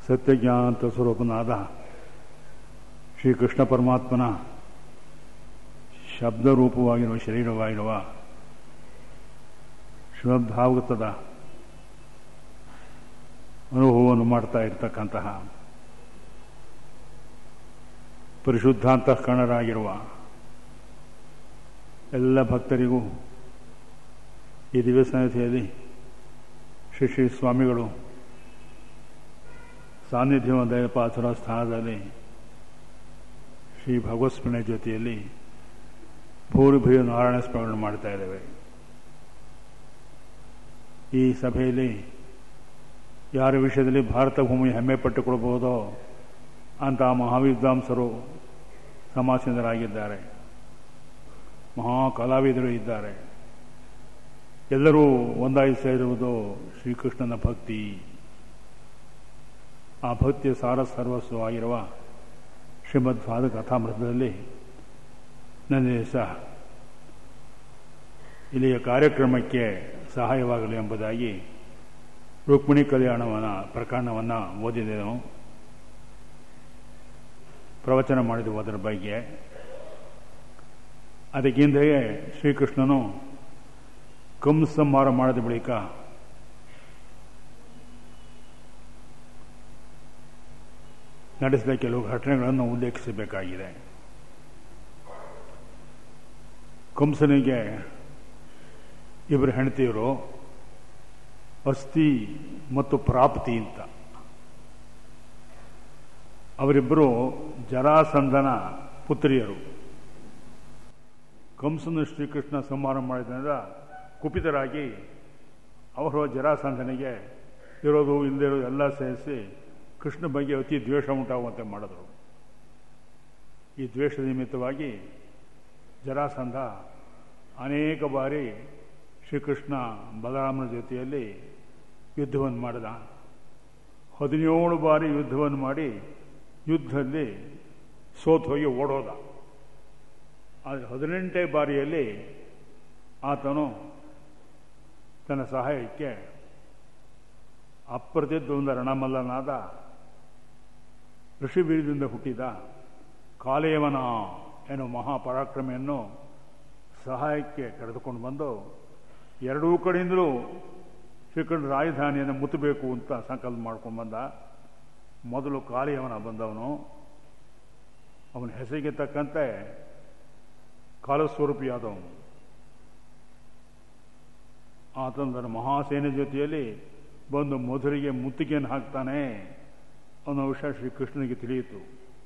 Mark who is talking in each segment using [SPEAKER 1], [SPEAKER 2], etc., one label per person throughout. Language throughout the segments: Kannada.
[SPEAKER 1] ಸತ್ಯಜ್ಞಾನಂತ ಸ್ವರೂಪನಾದ ಶ್ರೀಕೃಷ್ಣ ಪರಮಾತ್ಮನ ಶಬ್ದರೂಪವಾಗಿರುವ ಶರೀರವಾಗಿರುವ ಶ್ರೀಮದ್ಭಾಗವತದ ಅನುಭವವನ್ನು ಮಾಡ್ತಾ ಇರತಕ್ಕಂತಹ ಪರಿಶುದ್ಧಾಂತಃಕರಣರಾಗಿರುವ ಎಲ್ಲ ಭಕ್ತರಿಗೂ ಈ ದಿವ್ಯ ಸನ್ನಿಧಿಯಲ್ಲಿ ಶ್ರೀ ಶ್ರೀ ಸ್ವಾಮಿಗಳು ಸಾನ್ನಿಧ್ಯ ಪಾಸುರ ಸ್ಥಾನದಲ್ಲಿ ಶ್ರೀ ಭಗವತ್ ಸ್ಮರಣೆ ಜೊತೆಯಲ್ಲಿ ಭೂರಿಭೂರಿ ನಾರಾಯಣ ಸ್ಮರಣೆ ಮಾಡ್ತಾ ಇದ್ದೇವೆ ಈ ಸಭೆಯಲ್ಲಿ ಯಾರ ವಿಷಯದಲ್ಲಿ ಭಾರತ ಭೂಮಿ ಹೆಮ್ಮೆ ಪಟ್ಟುಕೊಳ್ಬಹುದೋ ಅಂತಹ ಮಹಾವಿದ್ವಾಂಸರು ಸಮಾಸೀನರಾಗಿದ್ದಾರೆ ಮಹಾ ಕಲಾವಿದರು ಇದ್ದಾರೆ ಎಲ್ಲರೂ ಒಂದಾಗಿ ಸೇರುವುದು ಶ್ರೀಕೃಷ್ಣನ ಭಕ್ತಿ ಆ ಭಕ್ತಿಯ ಸಾರ ಸರ್ವಸ್ವವಾಗಿರುವ ಶ್ರೀಮದ್ವಾದ ಕಥಾಮೃತದಲ್ಲಿ ನನ್ನ ಸಹ ಇಲ್ಲಿಯ ಕಾರ್ಯಕ್ರಮಕ್ಕೆ ಸಹಾಯವಾಗಲಿ ಎಂಬುದಾಗಿ ರುಕ್ಮಿಣಿ ಕಲ್ಯಾಣವನ್ನ ಪ್ರಕರಣವನ್ನು ಓದಿದೆನು ಪ್ರವಚನ ಮಾಡಿದೆವು ಅದರ ಬಗ್ಗೆ ಅದಕ್ಕಿಂತೆಯೇ ಶ್ರೀಕೃಷ್ಣನು ಕಂಸಂಹಾರ ಮಾಡಿದ ಬಳಿಕ ನಡೆಸಿದ ಕೆಲವು ಘಟನೆಗಳನ್ನು ಉಲ್ಲೇಖಿಸಬೇಕಾಗಿದೆ ಕಂಸನಿಗೆ ಇಬ್ಬರು ಹೆಂಡತಿಯರು ಅಸ್ಥಿ ಮತ್ತು ಪ್ರಾಪ್ತಿ ಅಂತ ಅವರಿಬ್ಬರು ಜರಾಸಂಧನ ಪುತ್ರಿಯರು ಕಂಸನ ಶ್ರೀಕೃಷ್ಣ ಸಂಹಾರ ಮಾಡಿದ್ರಿಂದ ಕುಪಿತರಾಗಿ ಅವರು ಜರಾಸಂಧನಿಗೆ ಇರೋದು ಇಲ್ಲದಿರೋದು ಎಲ್ಲ ಸೇರಿಸಿ ಕೃಷ್ಣ ಬಗ್ಗೆ ಅತಿ ದ್ವೇಷ ಉಂಟಾಗುವಂತೆ ಮಾಡಿದರು ಈ ದ್ವೇಷದ ನಿಮಿತ್ತವಾಗಿ ಜರಾಸಂಧ ಅನೇಕ ಬಾರಿ ಶ್ರೀಕೃಷ್ಣ ಬಲರಾಮನ ಜೊತೆಯಲ್ಲಿ ಯುದ್ಧವನ್ನು ಮಾಡಿದ ಹದಿನೇಳು ಬಾರಿ ಯುದ್ಧವನ್ನು ಮಾಡಿ ಯುದ್ಧದಲ್ಲಿ ಸೋತು ಹೋಗಿ ಓಡೋದ ಆದರೆ ಹದಿನೆಂಟೇ ಬಾರಿಯಲ್ಲಿ ಆತನು ತನ್ನ ಸಹಾಯಕ್ಕೆ ಅಪ್ರತಿದ್ವಂದ ರಣಮಲ್ಲನಾದ ಋಷಿಬೀರದಿಂದ ಹುಟ್ಟಿದ ಕಾಲೇವನ ಎನ್ನುವ ಮಹಾಪರಾಕ್ರಮೆಯನ್ನು ಸಹಾಯಕ್ಕೆ ಕರೆದುಕೊಂಡು ಬಂದು ಎರಡೂ ಕಡೆಯಿಂದಲೂ ಶ್ರೀಕೃಷ್ಣ ರಾಜಧಾನಿಯನ್ನು ಮುತ್ತಬೇಕು ಅಂತ ಸಂಕಲ್ಪ ಮಾಡ್ಕೊಂಡು ಬಂದ ಮೊದಲು ಕಾಲಿಯವನ ಬಂದವನು ಅವನ ಹೆಸರಿಗೆ ತಕ್ಕಂತೆ ಕಾಲಸ್ವರೂಪಿಯಾದವನು ಆತನ ಮಹಾಸೇನೆ ಜೊತೆಯಲ್ಲಿ ಬಂದು ಮಧುರಿಗೆ ಮುತ್ತಿಗೆಯನ್ನು ಹಾಕ್ತಾನೆ ಅನ್ನೋ ವಿಷಯ ಶ್ರೀಕೃಷ್ಣನಿಗೆ ತಿಳಿಯಿತು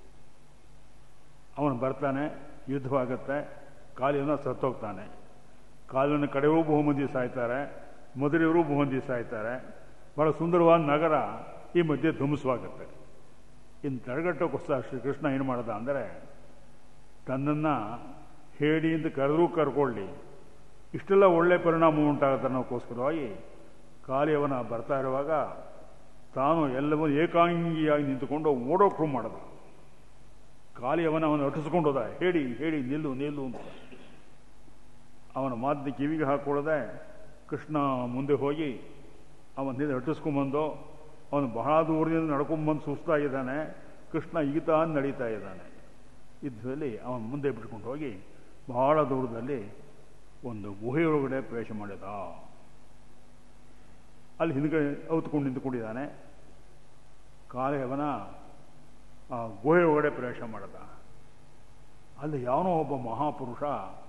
[SPEAKER 1] ಅವನು ಬರ್ತಾನೆ ಯುದ್ಧವಾಗತ್ತೆ ಕಾಲಿಯನ್ನು ಸತ್ತೋಗ್ತಾನೆ ಕಾಲಿನ ಕಡೆಯೂ ಬಹುಮಂದಿ ಸಾಯ್ತಾರೆ ಮಧುರೆಯವರು ಬಹುಮಂದಿ ಸಾಯ್ತಾರೆ ಬಹಳ ಸುಂದರವಾದ ನಗರ ಈ ಮಧ್ಯೆ ಧ್ವಂಸವಾಗುತ್ತೆ ಇನ್ನು ತಡೆಗಟ್ಟೋಕ್ಕೋಸ್ಕರ ಶ್ರೀಕೃಷ್ಣ ಏನು ಮಾಡ್ದ ಅಂದರೆ ತನ್ನನ್ನು ಹೇಳಿ ಅಂತ ಕರೆದ್ರೂ ಕರ್ಕೊಳ್ಳಿ ಇಷ್ಟೆಲ್ಲ ಒಳ್ಳೆ ಪರಿಣಾಮ ಉಂಟಾಗುತ್ತೆ ಅನ್ನೋಕ್ಕೋಸ್ಕರವಾಗಿ ಕಾಲಿಯವನ ಬರ್ತಾ ಇರುವಾಗ ತಾನು ಎಲ್ಲವೂ ಏಕಾಂಗಿಯಾಗಿ ನಿಂತುಕೊಂಡು ಓಡೋಕ್ರು ಮಾಡಿದ ಕಾಲಿಯವನ ಅವನು ಅಟಿಸ್ಕೊಂಡು ಹೋದ ಹೇಳಿ ಹೇಳಿ ನಿಲ್ಲು ನಿಲ್ಲು ಅಂತ ಅವನ ಮಾತಿನ ಕಿವಿಗೆ ಹಾಕೊಳ್ಳದೆ ಕೃಷ್ಣ ಮುಂದೆ ಹೋಗಿ ಅವನಿಂದ ಅಟ್ಟಿಸ್ಕೊಂಬಂದು ಅವನು ಬಹಳ ದೂರದಿಂದ ನಡ್ಕೊಂಬಂದು ಸುಸ್ತಾಗಿದ್ದಾನೆ ಕೃಷ್ಣ ಈತ ನಡೀತಾ ಇದ್ದಾನೆ ಯುದ್ಧದಲ್ಲಿ ಅವನು ಮುಂದೆ ಬಿಟ್ಕೊಂಡು ಹೋಗಿ ಬಹಳ ದೂರದಲ್ಲಿ ಒಂದು ಗುಹೆಯೊಳಗಡೆ ಪ್ರವೇಶ ಮಾಡಿದ ಅಲ್ಲಿ ಹಿಂದ್ಗಡೆ ಔತ್ಕೊಂಡು ನಿಂತುಕೊಂಡಿದ್ದಾನೆ ಕಾಲೇವನ ಆ ಗುಹೆ ಒಳಗಡೆ ಪ್ರವೇಶ ಮಾಡಿದ ಅಲ್ಲಿ ಯಾವನೋ ಒಬ್ಬ ಮಹಾಪುರುಷ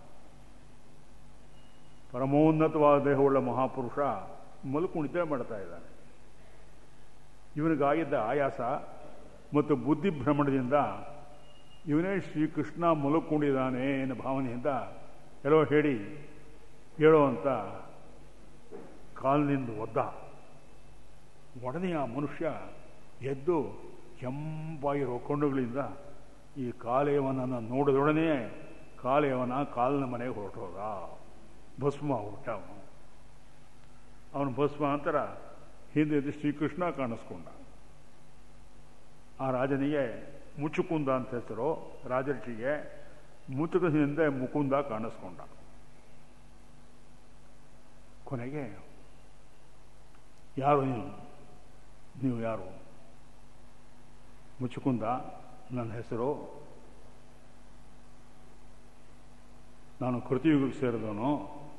[SPEAKER 1] ಪರಮೋನ್ನತವಾದ ದೇಹವುಳ್ಳ ಮಹಾಪುರುಷ ಮಲ್ಕೊಂಡಿದ್ದೇ ಮಾಡ್ತಾ ಇದ್ದಾನೆ ಇವನಿಗಾಗಿದ್ದ ಆಯಾಸ ಮತ್ತು ಬುದ್ಧಿಭ್ರಮಣದಿಂದ ಇವನೇ ಶ್ರೀಕೃಷ್ಣ ಮಲಕೊಂಡಿದ್ದಾನೆ ಎನ್ನುವ ಭಾವನೆಯಿಂದ ಎಲ್ಲೋ ಹೇಳಿ ಹೇಳೋ ಅಂತ ಕಾಲಿನಿಂದ ಒದ್ದ ಒಡನೆ ಆ ಮನುಷ್ಯ ಎದ್ದು ಕೆಂಪಾಗಿರೋ ಕೊಂಡುಗಳಿಂದ ಈ ಕಾಲೇವನನ್ನು ನೋಡಿದೊಡನೆ ಕಾಲೇವನ ಕಾಲಿನ ಮನೆಗೆ ಹೊರಟೋದ ಭಸ್ಮ ಹೊರಟ ಅವನು ಅವನು ಭಸ್ಮ ಅಂತರ ಹಿಂದೆ ಶ್ರೀಕೃಷ್ಣ ಕಾಣಿಸ್ಕೊಂಡ ಆ ರಾಜನಿಗೆ ಮುಚ್ಚುಕುಂದ ಅಂತ ಹೆಸರು ರಾಜರ್ಷಿಗೆ ಮುಚ್ಚುಕದ ಹಿಂದೆ ಮುಕುಂದ ಕಾಣಿಸ್ಕೊಂಡ ಕೊನೆಗೆ ಯಾರು ನೀವು ನೀವು ಯಾರು ಮುಚ್ಚುಕುಂದ ನನ್ನ ಹೆಸರು ನಾನು ಕೃತಿಯುಗಕ್ಕೆ ಸೇರಿದವನು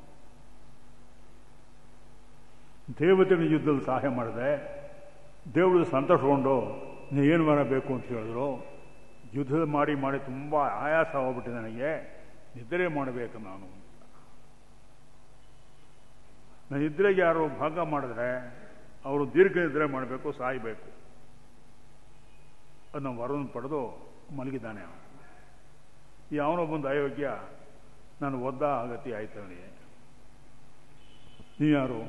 [SPEAKER 1] ದೇವತೆಗಳ ಯುದ್ಧದಲ್ಲಿ ಸಹಾಯ ಮಾಡಿದೆ ದೇವರು ಸಂತೋಷಗೊಂಡು ನೀನು ಏನು ಮಾಡಬೇಕು ಅಂತ ಹೇಳಿದ್ರು ಯುದ್ಧ ಮಾಡಿ ಮಾಡಿ ತುಂಬ ಆಯಾಸ ಹೋಗ್ಬಿಟ್ಟಿದೆ ನನಗೆ ನಿದ್ರೆ ಮಾಡಬೇಕು ನಾನು ನನ್ನ ನಿದ್ರೆಗೆ ಯಾರು ಭಾಗ ಮಾಡಿದ್ರೆ ಅವರು ದೀರ್ಘ ನಿದ್ರೆ ಮಾಡಬೇಕು ಸಾಯಬೇಕು ಅದನ್ನು ವರವನ್ನು ಪಡೆದು ಮಲಗಿದ್ದಾನೆ ಅವನು ಯಾವನೋ ಬಂದು ಅಯೋಗ್ಯ ನಾನು ಒದ್ದ ಆಗತಿ ಆಯ್ತು ಅವನಿಗೆ ನೀವ್ಯಾರು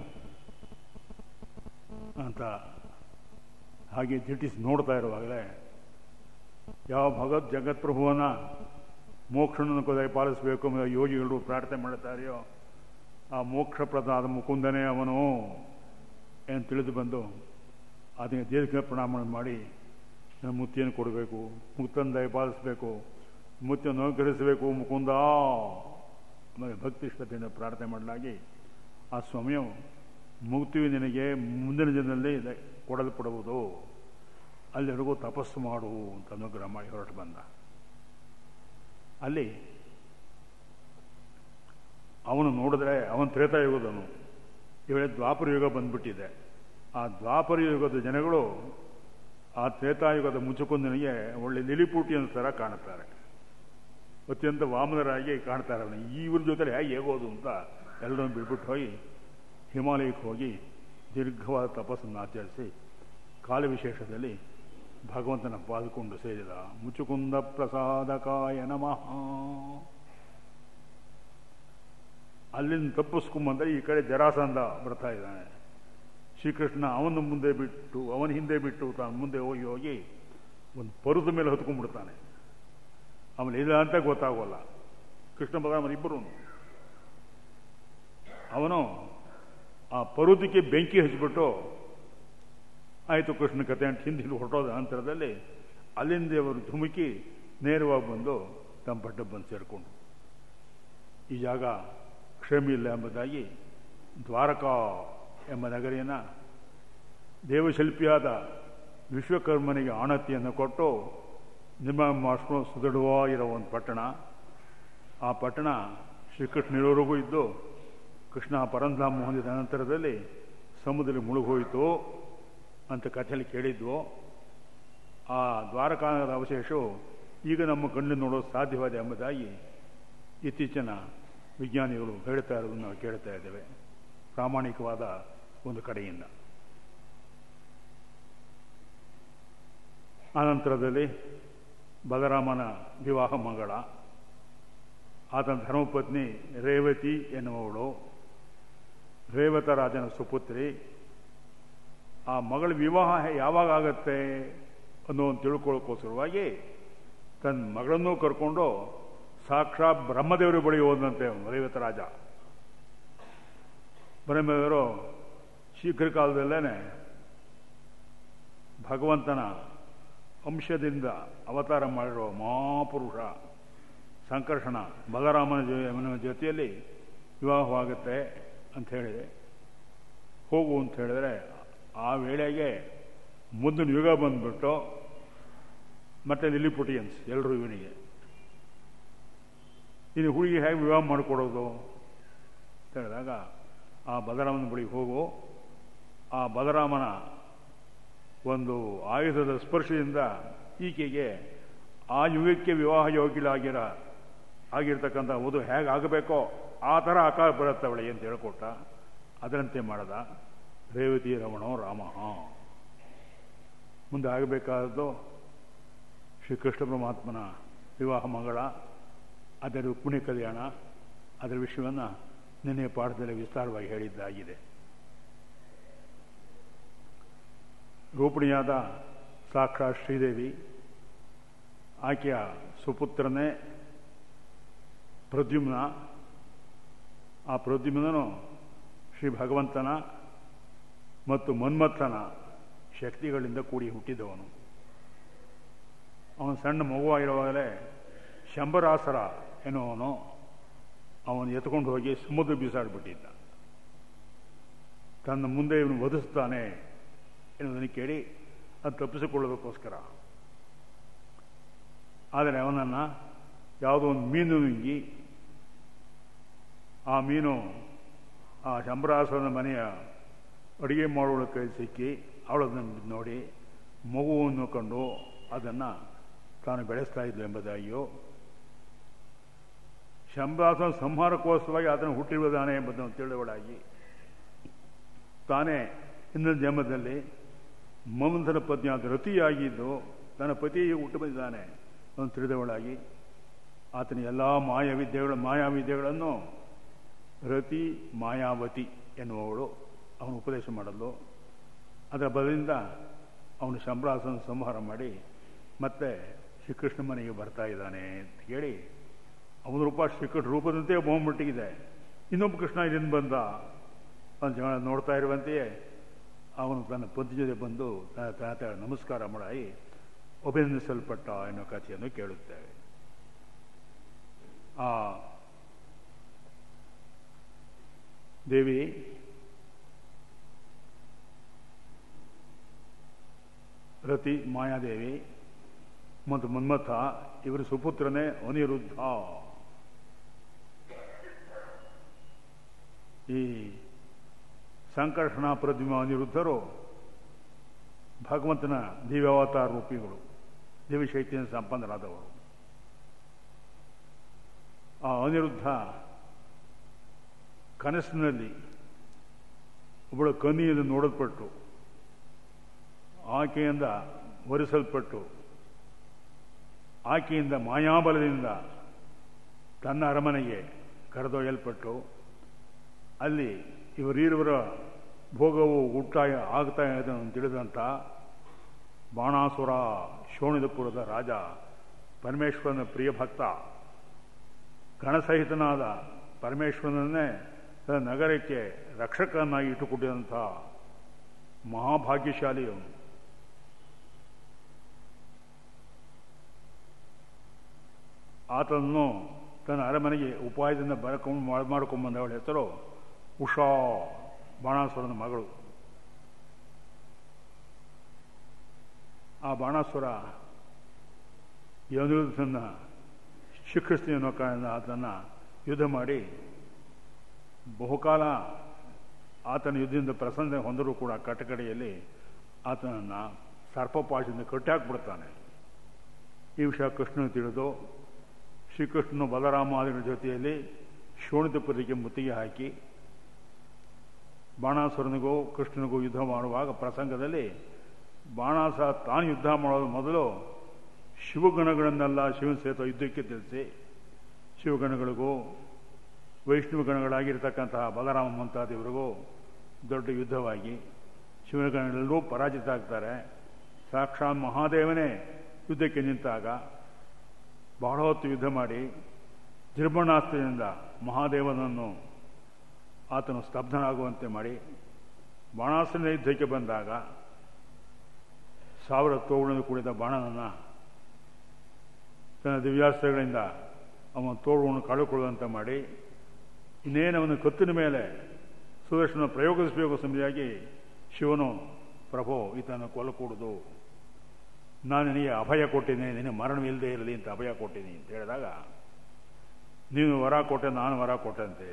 [SPEAKER 1] ಅಂತ ಹಾಗೆ ದಿಟ್ಟಿಸಿ ನೋಡ್ತಾ ಇರುವಾಗಲೇ ಯಾವ ಭಗವತ್ ಜಗತ್ಪ್ರಭುವನ ಮೋಕ್ಷವನ್ನು ಕೊದೈ ಪಾಲಿಸಬೇಕು ಎಂಬ ಯೋಗಿಗಳು ಪ್ರಾರ್ಥನೆ ಮಾಡುತ್ತಾರೆಯೋ ಆ ಮೋಕ್ಷಪ್ರದಾದ ಮುಕುಂದನೇ ಅವನು ಏನು ತಿಳಿದು ಬಂದು ಅದಕ್ಕೆ ದೀರ್ಘ ಪ್ರಣಾಮ ಮಾಡಿ ನಾನು ಮುತ್ತಿಯನ್ನು ಕೊಡಬೇಕು ಮುಕ್ತನ್ನು ದಯಪಾಲಿಸಬೇಕು ಮುತ್ತಿಯನ್ನು ಅನುಗ್ರಹಿಸಬೇಕು ಮುಕುಂದ ಆಮೇಲೆ ಭಕ್ತಿ ಶ್ರದ್ಧೆಯಿಂದ ಪ್ರಾರ್ಥನೆ ಮಾಡಲಾಗಿ ಆ ಸ್ವಾಮಿಯು ಮುಕ್ತಿಯು ನಿನಗೆ ಮುಂದಿನ ದಿನದಲ್ಲಿ ಕೊಡಲ್ಪಡುವುದು ಅಲ್ಲಿವರೆಗೂ ತಪಸ್ಸು ಮಾಡು ಅಂತ ಅನುಗ್ರಹ ಮಾಡಿ ಹೊರಟು ಬಂದ ಅಲ್ಲಿ ಅವನು ನೋಡಿದ್ರೆ ಅವನು ತ್ರೇತಾಯುಗದನು ಇವಳೆ ದ್ವಾಪರ ಯುಗ ಬಂದ್ಬಿಟ್ಟಿದೆ ಆ ದ್ವಾಪರ ಯುಗದ ಜನಗಳು ಆ ತ್ರೇತಾಯುಗದ ಮುಚ್ಚುಕೊಂದನಿಗೆ ಒಳ್ಳೆ ಲಿಲಿಪೂಟಿ ಅನ್ನೋ ಥರ ಕಾಣುತ್ತಾರೆ ಅತ್ಯಂತ ವಾಮನರಾಗಿ ಕಾಣ್ತಾರೆ ಅವನು ಇವ್ರ ಜೊತೆ ಹೇಗೆ ಹೇಗೋದು ಅಂತ ಎಲ್ಲರನ್ನು ಬಿಟ್ಬಿಟ್ಟು ಹೋಗಿ ಹಿಮಾಲಯಕ್ಕೆ ಹೋಗಿ ದೀರ್ಘವಾದ ತಪಸ್ಸನ್ನು ಆಚರಿಸಿ ಕಾಲ ವಿಶೇಷದಲ್ಲಿ ಭಗವಂತನ ಪಾಲ್ಕೊಂಡು ಸೇರಿದ ಮುಚುಕುಂದ ಪ್ರಸಾದಕಾಯ ನಮಃ ಅಲ್ಲಿಂದ ತಪ್ಪಿಸ್ಕೊಂಬಂದ್ರೆ ಈ ಕಡೆ ಜರಾಸಂಧ ಬರ್ತಾ ಇದ್ದಾನೆ ಶ್ರೀಕೃಷ್ಣ ಅವನ ಮುಂದೆ ಬಿಟ್ಟು ಅವನ ಹಿಂದೆ ಬಿಟ್ಟು ತಾನು ಮುಂದೆ ಹೋಗಿ ಹೋಗಿ ಒಂದು ಪರುದ ಮೇಲೆ ಹೊತ್ಕೊಂಡ್ಬಿಡ್ತಾನೆ ಆಮೇಲೆ ಇಲ್ಲ ಅಂತ ಗೊತ್ತಾಗೋಲ್ಲ ಕೃಷ್ಣ ಬಲರಾಮನ ಇಬ್ಬರು ಅವನು ಆ ಪರುದಕ್ಕೆ ಬೆಂಕಿ ಹಚ್ಚಿಬಿಟ್ಟು ಆಯಿತು ಕೃಷ್ಣ ಕತೆ ಅಂತ ಹಿಂದೆ ಹೊರಟೋದ ನಂತರದಲ್ಲಿ ಅಲ್ಲಿಂದ ಅವರು ಧುಮುಕಿ ನೇರವಾಗಿ ಬಂದು ತಮ್ಮ ಪಟ್ಟ ಬಂದು ಸೇರಿಕೊಂಡು ಈ ಜಾಗ ಕ್ಷೇಮ ಇಲ್ಲ ಎಂಬುದಾಗಿ ದ್ವಾರಕಾ ಎಂಬ ನಗರಿಯನ್ನು ದೇವಶಿಲ್ಪಿಯಾದ ವಿಶ್ವಕರ್ಮನಿಗೆ ಆಣತಿಯನ್ನು ಕೊಟ್ಟು ನಿರ್ಮಾಣ ಮಾಡಿಸ್ಕೊಂಡು ಸುದೃಢವಾಗಿರೋ ಒಂದು ಪಟ್ಟಣ ಆ ಪಟ್ಟಣ ಶ್ರೀಕೃಷ್ಣನಿರೋರಿಗೂ ಇದ್ದು ಕೃಷ್ಣ ಪರಂಧಾಮ ಹೊಂದಿದ ನಂತರದಲ್ಲಿ ಸಮುದ್ರದಲ್ಲಿ ಮುಳುಗೋಯಿತು ಅಂತ ಕಥೆಯಲ್ಲಿ ಕೇಳಿದ್ವು ಆ ದ್ವಾರಕಾನದ ಅವಶೇಷವು ಈಗ ನಮ್ಮ ಕಣ್ಣು ನೋಡೋದು ಸಾಧ್ಯವಾದ ಎಂಬುದಾಗಿ ಇತ್ತೀಚಿನ ವಿಜ್ಞಾನಿಗಳು ಹೇಳ್ತಾ ಇರೋದನ್ನು ನಾವು ಕೇಳ್ತಾ ಇದ್ದೇವೆ ಪ್ರಾಮಾಣಿಕವಾದ ಒಂದು ಕಡೆಯಿಂದ ಆನಂತರದಲ್ಲಿ ಬಲರಾಮನ ವಿವಾಹ ಮಂಗಳ ಆತನ ಧರ್ಮಪತ್ನಿ ರೇವತಿ ಎನ್ನುವವಳು ರೇವತ ರಾಜನ ಸುಪುತ್ರಿ ಆ ಮಗಳ ವಿವಾಹ ಯಾವಾಗ ಆಗತ್ತೆ ಅನ್ನೋ ಒಂದು ತಿಳ್ಕೊಳ್ಳೋಕ್ಕೋಸ್ಕರವಾಗಿ ತನ್ನ ಮಗಳನ್ನೂ ಕರ್ಕೊಂಡು ಸಾಕ್ಷಾತ್ ಬ್ರಹ್ಮದೇವರ ಬಳಿ ಹೋದಂತೆ ರೇವತ ರಾಜ ಬ್ರಹ್ಮದೇವರು ಶೀಘ್ರ ಕಾಲದಲ್ಲೇ ಭಗವಂತನ ಅಂಶದಿಂದ ಅವತಾರ ಮಾಡಿರೋ ಮಹಾಪುರುಷ ಸಂಕರ್ಷಣ ಬಲರಾಮನ ಜೊತೆಯಲ್ಲಿ ವಿವಾಹವಾಗುತ್ತೆ ಅಂತ ಹೇಳಿದೆ ಹೋಗು ಅಂತ ಹೇಳಿದ್ರೆ ಆ ವೇಳೆಗೆ ಮುಂದಿನ ಯುಗ ಬಂದ್ಬಿಟ್ಟು ಮತ್ತೆ ನಿಲ್ಲಿಪುಟಿಯನ್ಸ್ ಎಲ್ಲರೂ ಇವನಿಗೆ ಇನ್ನು ಹುಡುಗಿ ಹೇಗೆ ವಿವಾಹ ಮಾಡಿಕೊಡೋದು ಅಂತ ಹೇಳಿದಾಗ ಆ ಬಲರಾಮನ ಬಳಿಗೆ ಹೋಗು ಆ ಬಲರಾಮನ ಒಂದು ಆಯುಧದ ಸ್ಪರ್ಶದಿಂದ ಈಕೆಗೆ ಆ ಯುಗಕ್ಕೆ ವಿವಾಹ ಯೋಗ್ಯಲಾಗಿರ ಆಗಿರ್ತಕ್ಕಂಥ ವಧು ಹೇಗೆ ಆಗಬೇಕೋ ಆ ಥರ ಆಕಾರ ಬರುತ್ತೆ ಅವಳಿಗೆ ಅಂತ ಹೇಳ್ಕೊಟ್ಟ ಅದರಂತೆ ಮಾಡದ ರೇವತಿ ರಮಣೋ ರಾಮ ಮುಂದೆ ಆಗಬೇಕಾದದ್ದು ಶ್ರೀಕೃಷ್ಣ ಪರಮಾತ್ಮನ ವಿವಾಹ ಮಂಗಳ ಅದರ ರುಕ್ಮಿಣಿ ಕಲ್ಯಾಣ ಅದರ ವಿಷಯವನ್ನು ನಿನ್ನೆ ಪಾಠದಲ್ಲಿ ವಿಸ್ತಾರವಾಗಿ ಹೇಳಿದ್ದಾಗಿದೆ ರೂಪಿಣಿಯಾದ ಸಾಕ್ಷಾತ್ ಶ್ರೀದೇವಿ ಆಕೆಯ ಸುಪುತ್ರನೇ ಪ್ರದ್ಯುಮ್ನ ಆ ಪ್ರದ್ಯುಮ್ನನು ಶ್ರೀ ಭಗವಂತನ ಮತ್ತು ಮನ್ಮಥನ ಶಕ್ತಿಗಳಿಂದ ಕೂಡಿ ಹುಟ್ಟಿದವನು ಅವನು ಸಣ್ಣ ಮಗುವಾಗಿರುವಾಗಲೇ ಶಂಬರಾಸರ ಎನ್ನುವನು ಅವನು ಎತ್ಕೊಂಡು ಹೋಗಿ ಸಮುದ್ರ ಬೀಸಾಡ್ಬಿಟ್ಟಿದ್ದ ತನ್ನ ಮುಂದೆ ಇವನು ವಧಿಸ್ತಾನೆ ಎನ್ನುವುದನ್ನು ಕೇಳಿ ಅದು ತಪ್ಪಿಸಿಕೊಳ್ಳೋದಕ್ಕೋಸ್ಕರ ಆದರೆ ಅವನನ್ನು ಯಾವುದೋ ಒಂದು ಮೀನು ನುಂಗಿ ಆ ಮೀನು ಆ ಶಂಭರಾಸನ ಮನೆಯ ಅಡುಗೆ ಮಾಡೋಳ ಕೈ ಸಿಕ್ಕಿ ಅವಳದನ್ನು ನೋಡಿ ಮಗುವನ್ನು ಕಂಡು ಅದನ್ನು ತಾನು ಬೆಳೆಸ್ತಾ ಇದ್ಲು ಎಂಬುದಾಗಿಯೋ ಶಂಭಾಸನ ಸಂಹಾರಕ್ಕೋಸ್ಕರವಾಗಿ ಆತನು ಹುಟ್ಟಿರುವುದಾನೆ ಎಂಬುದನ್ನು ತಿಳಿದವಳಾಗಿ ತಾನೇ ಹಿಂದಿನ ಜನ್ಮದಲ್ಲಿ ಮಮಂಥನ ಪತ್ನಿಯಾದ ರತಿಯಾಗಿದ್ದು ತನ್ನ ಪತಿಯೇ ಹುಟ್ಟು ಬಂದಿದ್ದಾನೆ ಅವನು ತಿಳಿದವಳಾಗಿ ಆತನ ಎಲ್ಲ ಮಾಯಾವಿದ್ಯೆಗಳು ಮಾಯಾವಿದ್ಯೆಗಳನ್ನು ರತಿ ಮಾಯಾವತಿ ಎನ್ನುವವಳು ಅವನು ಉಪದೇಶ ಮಾಡಲು ಅದರ ಬದಲಿಂದ ಅವನು ಶಂಭರಾಸನ ಸಂಹಾರ ಮಾಡಿ ಮತ್ತೆ ಶ್ರೀಕೃಷ್ಣ ಮನೆಗೆ ಬರ್ತಾ ಇದ್ದಾನೆ ಅಂತ ಹೇಳಿ ಅವನ ರೂಪ ಶ್ರೀಕೃಷ್ಣ ರೂಪದಂತೆ ಬಹುಮಟ್ಟಿಗಿದೆ ಇನ್ನೊಬ್ಬ ಕೃಷ್ಣ ಇದನ್ನು ಬಂದ ಅಂತ ಜನ ನೋಡ್ತಾ ಇರುವಂತೆಯೇ ಅವನು ತನ್ನ ಪತಿ ಜೊತೆ ಬಂದು ತನ್ನ ತಾತ ನಮಸ್ಕಾರ ಮಾಡಿ ಅಭಿನಂದಿಸಲ್ಪಟ್ಟ ಎನ್ನುವ ಕಥೆಯನ್ನು ಕೇಳುತ್ತೇವೆ ಆ ದೇವಿ ರತಿ ಮಾಯಾದೇವಿ ಮತ್ತು ಮನ್ಮಥ ಇವರ ಸುಪುತ್ರನೇ ಅನಿರುದ್ಧ ಈ ಸಂಕರ್ಷಣ ಪ್ರತಿಮ ಅನಿರುದ್ಧರು ಭಗವಂತನ ದಿವ್ಯಾವತಾರ ರೂಪಿಗಳು ದಿವ್ಯ ಶೈತ್ಯ ಸಂಪನ್ನರಾದವರು ಆ ಅನಿರುದ್ಧ ಕನಸಿನಲ್ಲಿ ಒಬ್ಬಳು ಕನಿಯನ್ನು ನೋಡಲ್ಪಟ್ಟು ಆಕೆಯಿಂದ ಒರೆಸಲ್ಪಟ್ಟು ಆಕೆಯಿಂದ ಮಾಯಾಬಲದಿಂದ ತನ್ನ ಅರಮನೆಗೆ ಕರೆದೊಯ್ಯಲ್ಪಟ್ಟು ಅಲ್ಲಿ ಇವರೀರುವರ ಭೋಗವು ಊಟಾಯ ಆಗ್ತಾ ಇದನ್ನು ತಿಳಿದಂಥ ಬಾಣಾಸುರ ಶೋಣಿದಪುರದ ರಾಜ ಪರಮೇಶ್ವರನ ಪ್ರಿಯ ಭಕ್ತ ಗಣಸಹಿತನಾದ ಪರಮೇಶ್ವರನನ್ನೇ ತನ್ನ ನಗರಕ್ಕೆ ರಕ್ಷಕನಾಗಿ ಇಟ್ಟುಕೊಟ್ಟಿದಂಥ ಮಹಾಭಾಗ್ಯಶಾಲಿಯವನು ಆತನನ್ನು ತನ್ನ ಅರಮನೆಗೆ ಉಪಾಯದಿಂದ ಬರಕೊಂಡು ಮಾಡಿಕೊಂಡ್ಬಂದವಳ ಹೆಸರು ಉಷಾ ಬಾಣಾಸುರನ ಮಗಳು ಆ ಬಾಣಾಸುರ ಯನುರುದ್ಧನ ಶಿಖರಿಸ್ತೀನಿ ಅನ್ನೋ ಕಾರಣದಿಂದ ಆತನ ಯುದ್ಧ ಮಾಡಿ ಬಹುಕಾಲ ಆತನ ಯುದ್ಧದಿಂದ ಪ್ರಸನ್ನ ಹೊಂದರೂ ಕೂಡ ಕಟ್ಟಕಡೆಯಲ್ಲಿ ಆತನನ್ನು ಸರ್ಪಪಾಶದಿಂದ ಕಟ್ಟಾಕ್ಬಿಡ್ತಾನೆ ಈ ವಿಷಯ ಕೃಷ್ಣನು ತಿಳಿದು ಶ್ರೀಕೃಷ್ಣನು ಬಲರಾಮಾದಿಗಳ ಜೊತೆಯಲ್ಲಿ ಶೋಣಿತಪುರಿಗೆ ಮುತ್ತಿಗೆ ಹಾಕಿ ಬಾಣಾಸುರನಿಗೂ ಕೃಷ್ಣನಿಗೂ ಯುದ್ಧ ಮಾಡುವಾಗ ಪ್ರಸಂಗದಲ್ಲಿ ಬಾಣಾಸುರ ತಾನು ಯುದ್ಧ ಮಾಡೋದು ಮೊದಲು ಶಿವಗಣಗಳನ್ನೆಲ್ಲ ಶಿವನ ಸೇತ ಯುದ್ಧಕ್ಕೆ ತಿಳಿಸಿ ಶಿವಗಣಗಳಿಗೂ ವೈಷ್ಣವ ಗಣಗಳಾಗಿರ್ತಕ್ಕಂತಹ ಬಲರಾಮ ಮುಂತಾದವರಿಗೂ ದೊಡ್ಡ ಯುದ್ಧವಾಗಿ ಶಿವನ ಗಣಗಳೆಲ್ಲರೂ ಪರಾಜಿತ ಆಗ್ತಾರೆ ಸಾಕ್ಷಾತ್ ಮಹಾದೇವನೇ ಯುದ್ಧಕ್ಕೆ ನಿಂತಾಗ ಬಹಳ ಹೊತ್ತು ಯುದ್ಧ ಮಾಡಿ ನಿರ್ಬಣಾಸ್ತ್ರದಿಂದ ಮಹಾದೇವನನ್ನು ಆತನು ಸ್ತಬ್ಧನಾಗುವಂತೆ ಮಾಡಿ ಬಾಣಾಸ್ತ್ರನ ಯುದ್ಧಕ್ಕೆ ಬಂದಾಗ ಸಾವಿರ ತೋಳುಗಳನ್ನು ಕೂಡಿದ ಬಾಣನನ್ನು ತನ್ನ ದಿವ್ಯಾಸ್ತ್ರಗಳಿಂದ ಅವನ ತೋಳುಗಳನ್ನು ಕಳೆದುಕೊಳ್ಳುವಂತೆ ಮಾಡಿ ಇನ್ನೇನು ಅವನ ಕತ್ತಿನ ಮೇಲೆ ಸುದರ್ಶನ ಪ್ರಯೋಗಿಸಬೇಕು ಸಮಯವಾಗಿ ಶಿವನು ಪ್ರಭು ಈತನ ಕೊಲ್ಲಕೂಡದು ನಾನು ನಿನಗೆ ಅಭಯ ಕೊಟ್ಟಿದ್ದೀನಿ ನಿನಗೆ ಮರಣವಿಲ್ಲದೆ ಇರಲಿ ಅಂತ ಅಭಯ ಕೊಟ್ಟಿದ್ದೀನಿ ಅಂತ ಹೇಳಿದಾಗ ನೀನು ವರ ಕೊಟ್ಟೆ ನಾನು ವರ ಕೊಟ್ಟಂತೆ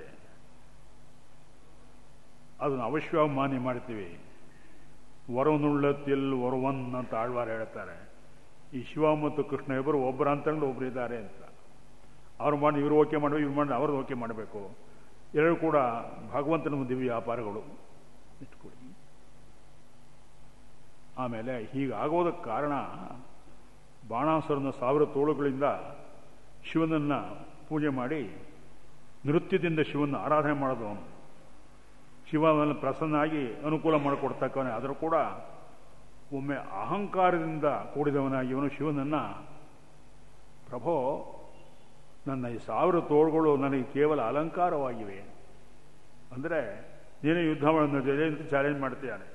[SPEAKER 1] ಅದನ್ನು ಅವಶ್ಯವಾಗಿ ಮಾನ್ಯ ಮಾಡ್ತೀವಿ ವರನುಳ್ಳತ್ತಿಲ್ ವರವನ್ ಅಂತ ಆಳ್ವಾರ ಹೇಳ್ತಾರೆ ಈ ಶಿವ ಮತ್ತು ಕೃಷ್ಣ ಇಬ್ಬರು ಒಬ್ಬರ ಅಂತಂದ್ರೆ ಒಬ್ಬರು ಇದ್ದಾರೆ ಅಂತ ಅವ್ರು ಮಾಡಿ ಇವರು ಓಕೆ ಮಾಡಬೇಕು ಇವ್ರು ಮಾಡಿ ಅವ್ರದ್ದು ಓಕೆ ಮಾಡಬೇಕು ಎರಡು ಕೂಡ ಭಗವಂತನ ದಿವ್ಯ ವ್ಯಾಪಾರಗಳು ಇಟ್ಕೊಡಿ ಆಮೇಲೆ ಹೀಗಾಗೋದಕ್ಕೆ ಕಾರಣ ಬಾಣಾಸುರನ ಸಾವಿರ ತೋಳುಗಳಿಂದ ಶಿವನನ್ನು ಪೂಜೆ ಮಾಡಿ ನೃತ್ಯದಿಂದ ಶಿವನ ಆರಾಧನೆ ಮಾಡೋದು ಅವನು ಶಿವನನ್ನು ಪ್ರಸನ್ನಾಗಿ ಅನುಕೂಲ ಮಾಡಿಕೊಡ್ತಕ್ಕವನೇ ಆದರೂ ಕೂಡ ಒಮ್ಮೆ ಅಹಂಕಾರದಿಂದ ಕೂಡಿದವನಾಗಿ ಇವನು ಶಿವನನ್ನು ಪ್ರಭೋ ನನ್ನ ಈ ಸಾವಿರ ತೋಳುಗಳು ನನಗೆ ಕೇವಲ ಅಲಂಕಾರವಾಗಿವೆ ಅಂದರೆ ನೀನೇ ಯುದ್ಧ ಮಾಡೋದು ಅಂತ ಚಾಲೆಂಜ್ ಮಾಡ್ತೀಯಾನೆ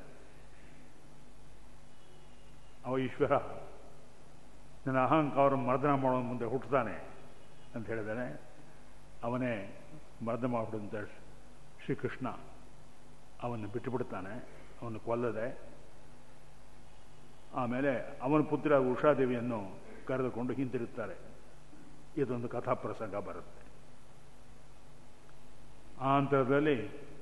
[SPEAKER 1] ಅವ ಈಶ್ವರ ನನ್ನ ಅಹಂಕಾರ ಮರ್ದನ ಮಾಡೋ ಮುಂದೆ ಹುಟ್ಟುತ್ತಾನೆ ಅಂತ ಹೇಳಿದಾನೆ ಅವನೇ ಮರ್ದ ಮಾಡಿಬಿಡುವಂತ ಶ್ರೀಕೃಷ್ಣ ಅವನು ಬಿಟ್ಟುಬಿಡ್ತಾನೆ ಅವನು ಕೊಲ್ಲದೆ ಆಮೇಲೆ ಅವನ ಪುತ್ರ ಉಷಾದೇವಿಯನ್ನು ಕರೆದುಕೊಂಡು ಹಿಂತಿರುತ್ತಾರೆ ಇದೊಂದು ಕಥಾ ಪ್ರಸಂಗ ಬರುತ್ತೆ ಆ ಅಂತರದಲ್ಲಿ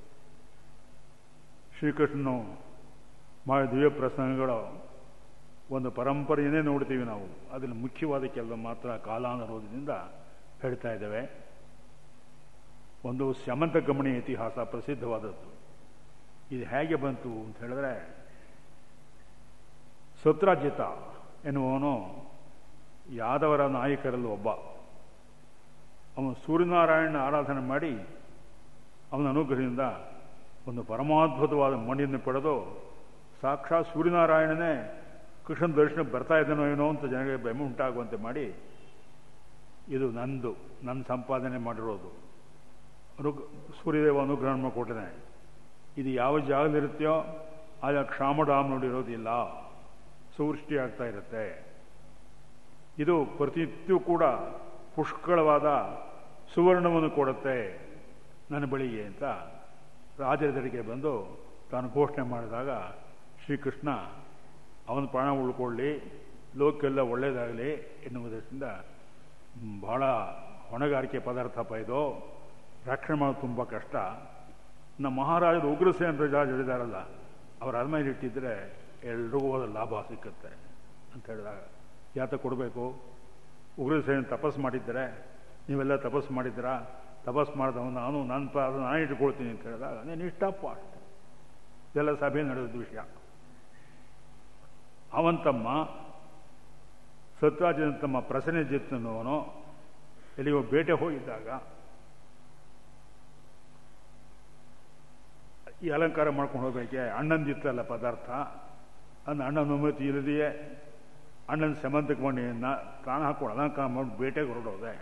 [SPEAKER 1] ಶ್ರೀಕೃಷ್ಣನು ಮಾಡಿದ ದಿವ್ಯ ಪ್ರಸಂಗಗಳು ಒಂದು ಪರಂಪರೆಯನ್ನೇ ನೋಡ್ತೀವಿ ನಾವು ಅದರಲ್ಲಿ ಮುಖ್ಯವಾದ ಕೆಲವು ಮಾತ್ರ ಕಾಲಾನುರೋಧದಿಂದ ಹೇಳ್ತಾ ಇದ್ದೇವೆ ಒಂದು ಸ್ಯಮಂತ ಗಮನಿ ಇತಿಹಾಸ ಪ್ರಸಿದ್ಧವಾದದ್ದು ಇದು ಹೇಗೆ ಬಂತು ಅಂತ ಹೇಳಿದ್ರೆ ಸತ್ರಾಜಿತ ಎನ್ನುವನು ಯಾದವರ ನಾಯಕರಲ್ಲಿ ಒಬ್ಬ ಅವನು ಸೂರ್ಯನಾರಾಯಣ ಆರಾಧನೆ ಮಾಡಿ ಅವನ ಅನುಗ್ರಹದಿಂದ ಒಂದು ಪರಮಾದ್ಭುತವಾದ ಮಣಿಯನ್ನು ಪಡೆದು ಸಾಕ್ಷಾತ್ ಸೂರ್ಯನಾರಾಯಣನೇ ಕೃಷ್ಣನ ದರ್ಶನ ಬರ್ತಾ ಇದ್ದಾನೋ ಏನೋ ಅಂತ ಜನರಿಗೆ ಬೆಮ್ಮೆ ಉಂಟಾಗುವಂತೆ ಮಾಡಿ ಇದು ನಂದು ನನ್ನ ಸಂಪಾದನೆ ಮಾಡಿರೋದು ಅನು ಸೂರ್ಯದೇವ ಅನುಗ್ರಹ ಕೊಟ್ಟಿದ್ದಾನೆ ಇದು ಯಾವ ಜಾಗದಲ್ಲಿರುತ್ತೆಯೋ ಆಗ ಕ್ಷಾಮಡಾಮ್ ನೋಡಿರೋದಿಲ್ಲ ಸುವೃಷ್ಟಿ ಆಗ್ತಾ ಇರುತ್ತೆ ಇದು ಪ್ರತಿನಿತ್ಯವೂ ಕೂಡ ಪುಷ್ಕಳವಾದ ಸುವರ್ಣವನ್ನು ಕೊಡುತ್ತೆ ನನ್ನ ಬಳಿಗೆ ಅಂತ ರಾಜರಿಗೆ ಬಂದು ತಾನು ಘೋಷಣೆ ಮಾಡಿದಾಗ ಶ್ರೀಕೃಷ್ಣ ಅವನ ಪ್ರಾಣ ಉಳ್ಕೊಳ್ಳಿ ಲೋಕೆಲ್ಲ ಒಳ್ಳೆಯದಾಗಲಿ ಎನ್ನುವುದರಿಂದ ಬಹಳ ಹೊಣೆಗಾರಿಕೆ ಪದಾರ್ಥಪ್ಪ ಇದು ರಕ್ಷಣೆ ಮಾಡೋದು ತುಂಬ ಕಷ್ಟ ನಮ್ಮ ಮಹಾರಾಜರು ಉಗ್ರಸೇನ ರಾಜ ಹೇಳಿದಾರಲ್ಲ ಅವರ ಅರಮನೆ ಇಟ್ಟಿದ್ರೆ ಎಲ್ರಿಗೂ ಹೋದ ಲಾಭ ಸಿಕ್ಕುತ್ತೆ ಅಂತ ಹೇಳಿದಾಗ ಯಾತ ಕೊಡಬೇಕು ಉಗ್ರಸೇನ ತಪಸ್ ಮಾಡಿದ್ದರೆ ನೀವೆಲ್ಲ ತಪಸ್ ಮಾಡಿದ್ದೀರಾ ತಪಸ್ ಮಾಡಿದವ ನಾನು ನನ್ನ ಪಾದ ನಾನು ಇಟ್ಕೊಳ್ತೀನಿ ಅಂತ ಹೇಳಿದಾಗ ನೀನು ಇಷ್ಟಪ್ಪ ಅಷ್ಟೆ ಇದೆಲ್ಲ ಸಭೆ ನಡೆದ ವಿಷಯ ಅವಂತಮ್ಮ ಸತ್ರಾಜನ ತಮ್ಮ ಪ್ರಸನ್ನಜಿತ್ ಅನ್ನೋನು ಎಲ್ಲಿಗೋ ಬೇಟೆ ಹೋಗಿದ್ದಾಗ ಈ ಅಲಂಕಾರ ಮಾಡ್ಕೊಂಡು ಹೋಗ್ಬೇಕೆ ಅಣ್ಣಂದಿತ್ತಲ್ಲ ಪದಾರ್ಥ ಅನ್ನ ಅಣ್ಣನ ಅನುಮತಿ ಇಲ್ಲದೆಯೇ ಅಣ್ಣನ ಸೆಮಂತಕ್ಕೆ ಮಣಿಯನ್ನು ಪ್ರಾಣ ಹಾಕೊಂಡು ಅಲಂಕಾರ ಮಾಡಿ ಬೇಟೆಗೆ ಹೊರಡೋದೆ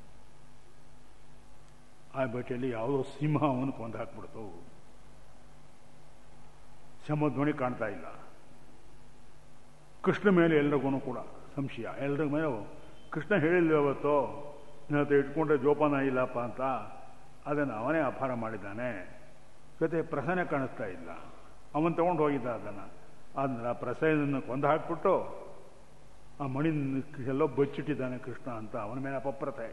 [SPEAKER 1] ಆ ಬೇಟೆಯಲ್ಲಿ ಯಾವುದೋ ಸಿಂಹ ಅವನು ಕೊಂದು ಹಾಕ್ಬಿಡ್ತು ಧ್ವನಿ ಕಾಣ್ತಾ ಇಲ್ಲ ಕೃಷ್ಣ ಮೇಲೆ ಎಲ್ರಿಗೂ ಕೂಡ ಸಂಶಯ ಎಲ್ರ ಮೇಲೆ ಕೃಷ್ಣ ಹೇಳಿಲ್ಲ ಅವತ್ತು ನನ್ನ ಹತ್ರ ಇಟ್ಕೊಂಡ್ರೆ ಜೋಪಾನ ಇಲ್ಲಪ್ಪ ಅಂತ ಅದನ್ನು ಅವನೇ ಅಪಾರ ಮಾಡಿದ್ದಾನೆ ಜೊತೆ ಪ್ರಸನ್ನ ಕಾಣಿಸ್ತಾ ಇಲ್ಲ ಅವನು ತಗೊಂಡು ಹೋಗಿದ್ದ ಅದನ್ನು ಅದನ್ನ ಪ್ರಸನ್ನ ಕೊಂದು ಹಾಕ್ಬಿಟ್ಟು ಆ ಮಣಿ ಎಲ್ಲೋ ಬಚ್ಚಿಟ್ಟಿದ್ದಾನೆ ಕೃಷ್ಣ ಅಂತ ಅವನ ಮೇಲೆ ಅಪಪ್ರತೆ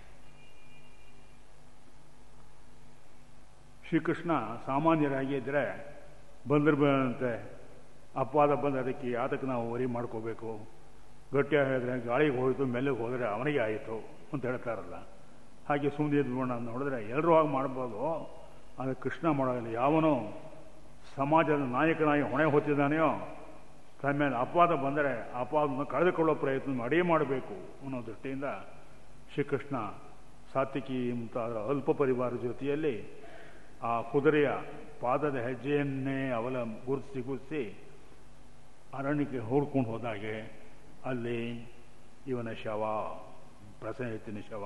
[SPEAKER 1] ಶ್ರೀಕೃಷ್ಣ ಸಾಮಾನ್ಯರಾಗಿ ಇದ್ರೆ ಬಂದ್ರೆ ಬಂದಂತೆ ಅಪವಾದ ಬಂದ ಅದಕ್ಕೆ ಯಾತಕ್ಕೆ ನಾವು ವರಿ ಮಾಡ್ಕೋಬೇಕು ಗಟ್ಟಿಯಾಗಿ ಹೇಳಿದ್ರೆ ಗಾಳಿಗೆ ಹೋಯಿತು ಮೆಲ್ಲಗೆ ಹೋದರೆ ಅವನಿಗೆ ಆಯಿತು ಅಂತ ಹೇಳ್ತಾರಲ್ಲ ಹಾಗೆ ಸುಮ್ಮನೆ ಇದ್ಬೋಣ ಅಂತ ನೋಡಿದ್ರೆ ಎಲ್ಲರೂ ಹಾಗೆ ಮಾಡ್ಬೋದು ಆದರೆ ಕೃಷ್ಣ ಮಾಡೋದಿಲ್ಲ ಯಾವನೋ ಸಮಾಜದ ನಾಯಕನಾಗಿ ಹೊಣೆ ಹೊತ್ತಿದ್ದಾನೆಯೋ ತನ್ನ ಮೇಲೆ ಅಪವಾದ ಬಂದರೆ ಅಪವಾದವನ್ನು ಕಳೆದುಕೊಳ್ಳೋ ಪ್ರಯತ್ನ ಮಾಡೇ ಮಾಡಬೇಕು ಅನ್ನೋ ದೃಷ್ಟಿಯಿಂದ ಶ್ರೀಕೃಷ್ಣ ಸಾತ್ವಿಕಿ ಮುಂತಾದ ಅಲ್ಪ ಪರಿವಾರ ಜೊತೆಯಲ್ಲಿ ಆ ಕುದುರೆಯ ಪಾದದ ಹೆಜ್ಜೆಯನ್ನೇ ಅವಲ ಗುರುತಿಸಿ ಗುರುತಿಸಿ ಅರಣ್ಯಕ್ಕೆ ಹುಡ್ಕೊಂಡು ಹೋದಾಗೆ ಅಲ್ಲಿ ಇವನ ಶವ ಪ್ರಸನ್ನತಿನ ಶವ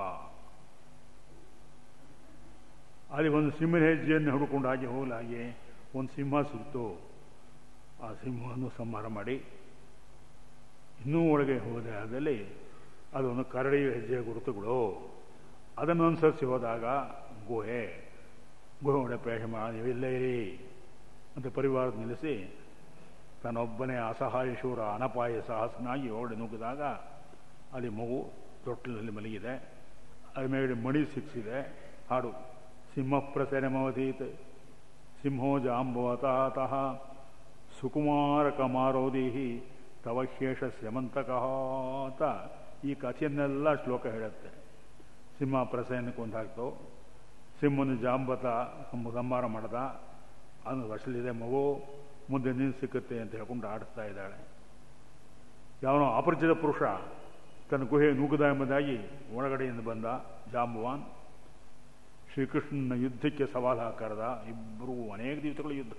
[SPEAKER 1] ಅಲ್ಲಿ ಒಂದು ಸಿಂಹನ ಹೆಜ್ಜೆಯನ್ನು ಹುಡ್ಕೊಂಡು ಹಾಗೆ ಹೋಗಲಾಗಿ ಒಂದು ಸಿಂಹ ಸಿಕ್ತು ಆ ಸಿಂಹವನ್ನು ಸಂಹಾರ ಮಾಡಿ ಇನ್ನೂ ಒಳಗೆ ಹೋದೆ ಅದರಲ್ಲಿ ಅದೊಂದು ಕರಡಿ ಹೆಜ್ಜೆಯ ಗುರುತುಗಳು ಅದನ್ನು ಅನುಸರಿಸಿ ಹೋದಾಗ ಗುಹೆ ಗುಹೆ ಒಳಗೆ ಪ್ರವೇಶ ಮಾಡಿ ನೀವಿಲ್ಲೇ ಇರಿ ಅಂತ ಪರಿವಾರ ನಿಲ್ಲಿಸಿ ತನ್ನೊಬ್ಬನೇ ಅಸಹಾಯ ಶೂರ ಅನಪಾಯ ಸಾಹಸನಾಗಿ ಓಡಿ ನುಗ್ಗಿದಾಗ ಅಲ್ಲಿ ಮಗು ತೊಟ್ಟಿಲಲ್ಲಿ ಮಲಗಿದೆ ಅದ್ರ ಮೇಲೆ ಮಣಿ ಸಿಕ್ಕಿಸಿದೆ ಹಾಡು ಸಿಂಹ ಪ್ರಸರಮವಧೀತ್ ಸಿಂಹೋ ಜಾಂಬವತಾತಃ ಸುಕುಮಾರ ಕಮಾರೋದಿಹಿ ತವ ಶೇಷ ಸ್ಯಮಂತಕಃ ಅಂತ ಈ ಕಥೆಯನ್ನೆಲ್ಲ ಶ್ಲೋಕ ಹೇಳುತ್ತೆ ಸಿಂಹ ಪ್ರಸನ್ನ ಕೊಂದಾಕ್ತು ಸಿಂಹನ ಜಾಂಬತ ಸಂಹಾರ ಮಾಡ್ದ ಅದು ವಶಲಿದೆ ಮಗು ಮುಂದೆ ನೀನು ಸಿಕ್ಕುತ್ತೆ ಅಂತ ಹೇಳ್ಕೊಂಡು ಆಡಿಸ್ತಾ ಇದ್ದಾಳೆ ಯಾವನೋ ಅಪರಿಚಿತ ಪುರುಷ ತನ್ನ ಗುಹೆ ನೂಗುದ ಎಂಬುದಾಗಿ ಒಳಗಡೆಯಿಂದ ಬಂದ ಜಾಂಬವಾನ್ ಶ್ರೀಕೃಷ್ಣನ ಯುದ್ಧಕ್ಕೆ ಸವಾಲು ಹಾಕರದ ಇಬ್ಬರು ಅನೇಕ ದಿವಸಗಳ ಯುದ್ಧ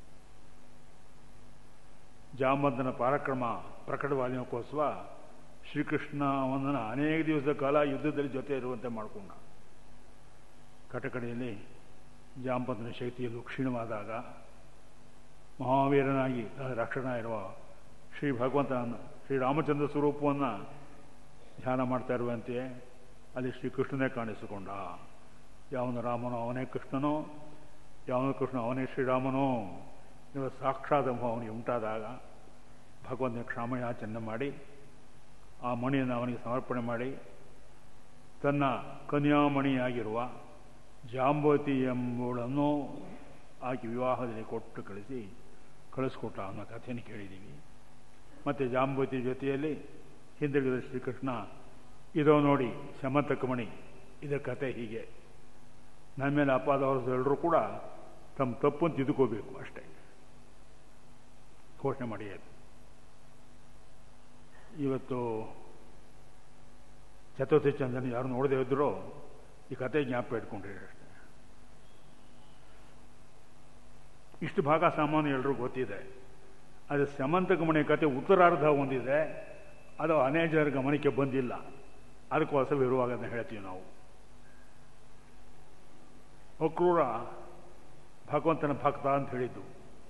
[SPEAKER 1] ಜಾಮಂತನ ಪರಾಕ್ರಮ ಪ್ರಕಟವಾದಕ್ಕೋಸ್ಕರ ಶ್ರೀಕೃಷ್ಣ ಅವನನ್ನು ಅನೇಕ ದಿವಸದ ಕಾಲ ಯುದ್ಧದಲ್ಲಿ ಜೊತೆ ಇರುವಂತೆ ಮಾಡಿಕೊಂಡ ಕಟಕಡೆಯಲ್ಲಿ ಜಾಂಬಂತನ ಶಕ್ತಿಯಲ್ಲೂ ಕ್ಷೀಣವಾದಾಗ ಮಹಾವೀರನಾಗಿ ರಕ್ಷಣ ಇರುವ ಶ್ರೀ ಭಗವಂತನ ಶ್ರೀರಾಮಚಂದ್ರ ಸ್ವರೂಪವನ್ನು ಧ್ಯಾನ ಮಾಡ್ತಾ ಇರುವಂತೆಯೇ ಅಲ್ಲಿ ಶ್ರೀಕೃಷ್ಣನೇ ಕಾಣಿಸಿಕೊಂಡ ಯಾವನು ರಾಮನೋ ಅವನೇ ಕೃಷ್ಣನೋ ಯಾವನು ಕೃಷ್ಣ ಅವನೇ ಶ್ರೀರಾಮನೋ ಇವ ಸಾಕ್ಷಾತ್ ಅವನಿಗೆ ಉಂಟಾದಾಗ ಭಗವಂತನ ಕ್ಷಾಮಯಾಚನೆ ಮಾಡಿ ಆ ಮಣಿಯನ್ನು ಅವನಿಗೆ ಸಮರ್ಪಣೆ ಮಾಡಿ ತನ್ನ ಕನ್ಯಾಮಣಿಯಾಗಿರುವ ಜಾಂಬವತಿ ಎಂಬುಳನ್ನು ಆಕೆ ವಿವಾಹದಲ್ಲಿ ಕೊಟ್ಟು ಕಳಿಸಿ ಕಳಿಸ್ಕೊಟ್ಟ ಅನ್ನೋ ಕಥೆಯನ್ನು ಕೇಳಿದ್ದೀವಿ ಮತ್ತು ಜಾಂಬವತಿ ಜೊತೆಯಲ್ಲಿ ಹಿಂದಿರುಗಿದ ಶ್ರೀಕೃಷ್ಣ ಇದೋ ನೋಡಿ ಸಮಂತಕಮಣಿ ಇದರ ಕತೆ ಹೀಗೆ ನನ್ನ ಮೇಲೆ ಅಪಾದವರು ಎಲ್ಲರೂ ಕೂಡ ತಮ್ಮ ತಪ್ಪನ್ನು ತಿದ್ದುಕೋಬೇಕು ಅಷ್ಟೇ ಘೋಷಣೆ ಮಾಡಿ ಅದು ಇವತ್ತು ಚತುರ್ಥಿ ಚಂದನ ಯಾರು ನೋಡದೇ ಇದ್ದರೂ ಈ ಕತೆ ಜ್ಞಾಪಕ ಇಟ್ಕೊಂಡ್ರಿ ಅಷ್ಟೇ ಇಷ್ಟು ಭಾಗ ಸಾಮಾನ್ಯ ಎಲ್ಲರೂ ಗೊತ್ತಿದೆ ಅದು ಸಮಂತಕಮಣಿ ಕತೆ ಉತ್ತರಾರ್ಧ ಹೊಂದಿದೆ ಅದು ಅನೇಕ ಜನರ ಗಮನಕ್ಕೆ ಬಂದಿಲ್ಲ ಅದಕ್ಕೋಸ್ಕರ ಇರುವಾಗ ಹೇಳ್ತೀವಿ ನಾವು ಅಕ್ರೂರ ಭಗವಂತನ ಭಕ್ತ ಅಂತ ಹೇಳಿದ್ದು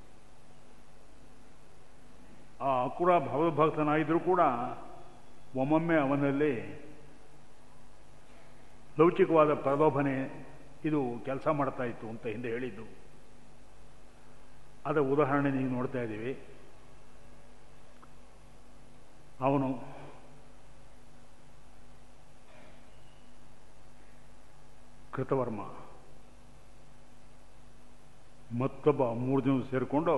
[SPEAKER 1] ಆ ಅಕ್ರೂರ ಭಗವದ್ಭಕ್ತನಾಗಿದ್ರೂ ಕೂಡ ಒಮ್ಮೊಮ್ಮೆ ಅವನಲ್ಲಿ ಲೌಕಿಕವಾದ ಪ್ರಲೋಭನೆ ಇದು ಕೆಲಸ ಮಾಡ್ತಾ ಇತ್ತು ಅಂತ ಹಿಂದೆ ಹೇಳಿದ್ದು ಅದರ ಉದಾಹರಣೆ ನೀವು ನೋಡ್ತಾ ಇದ್ದೀವಿ ಅವನು ಕೃತವರ್ಮ ಮತ್ತೊಬ್ಬ ಮೂರು ದಿನ ಸೇರಿಕೊಂಡು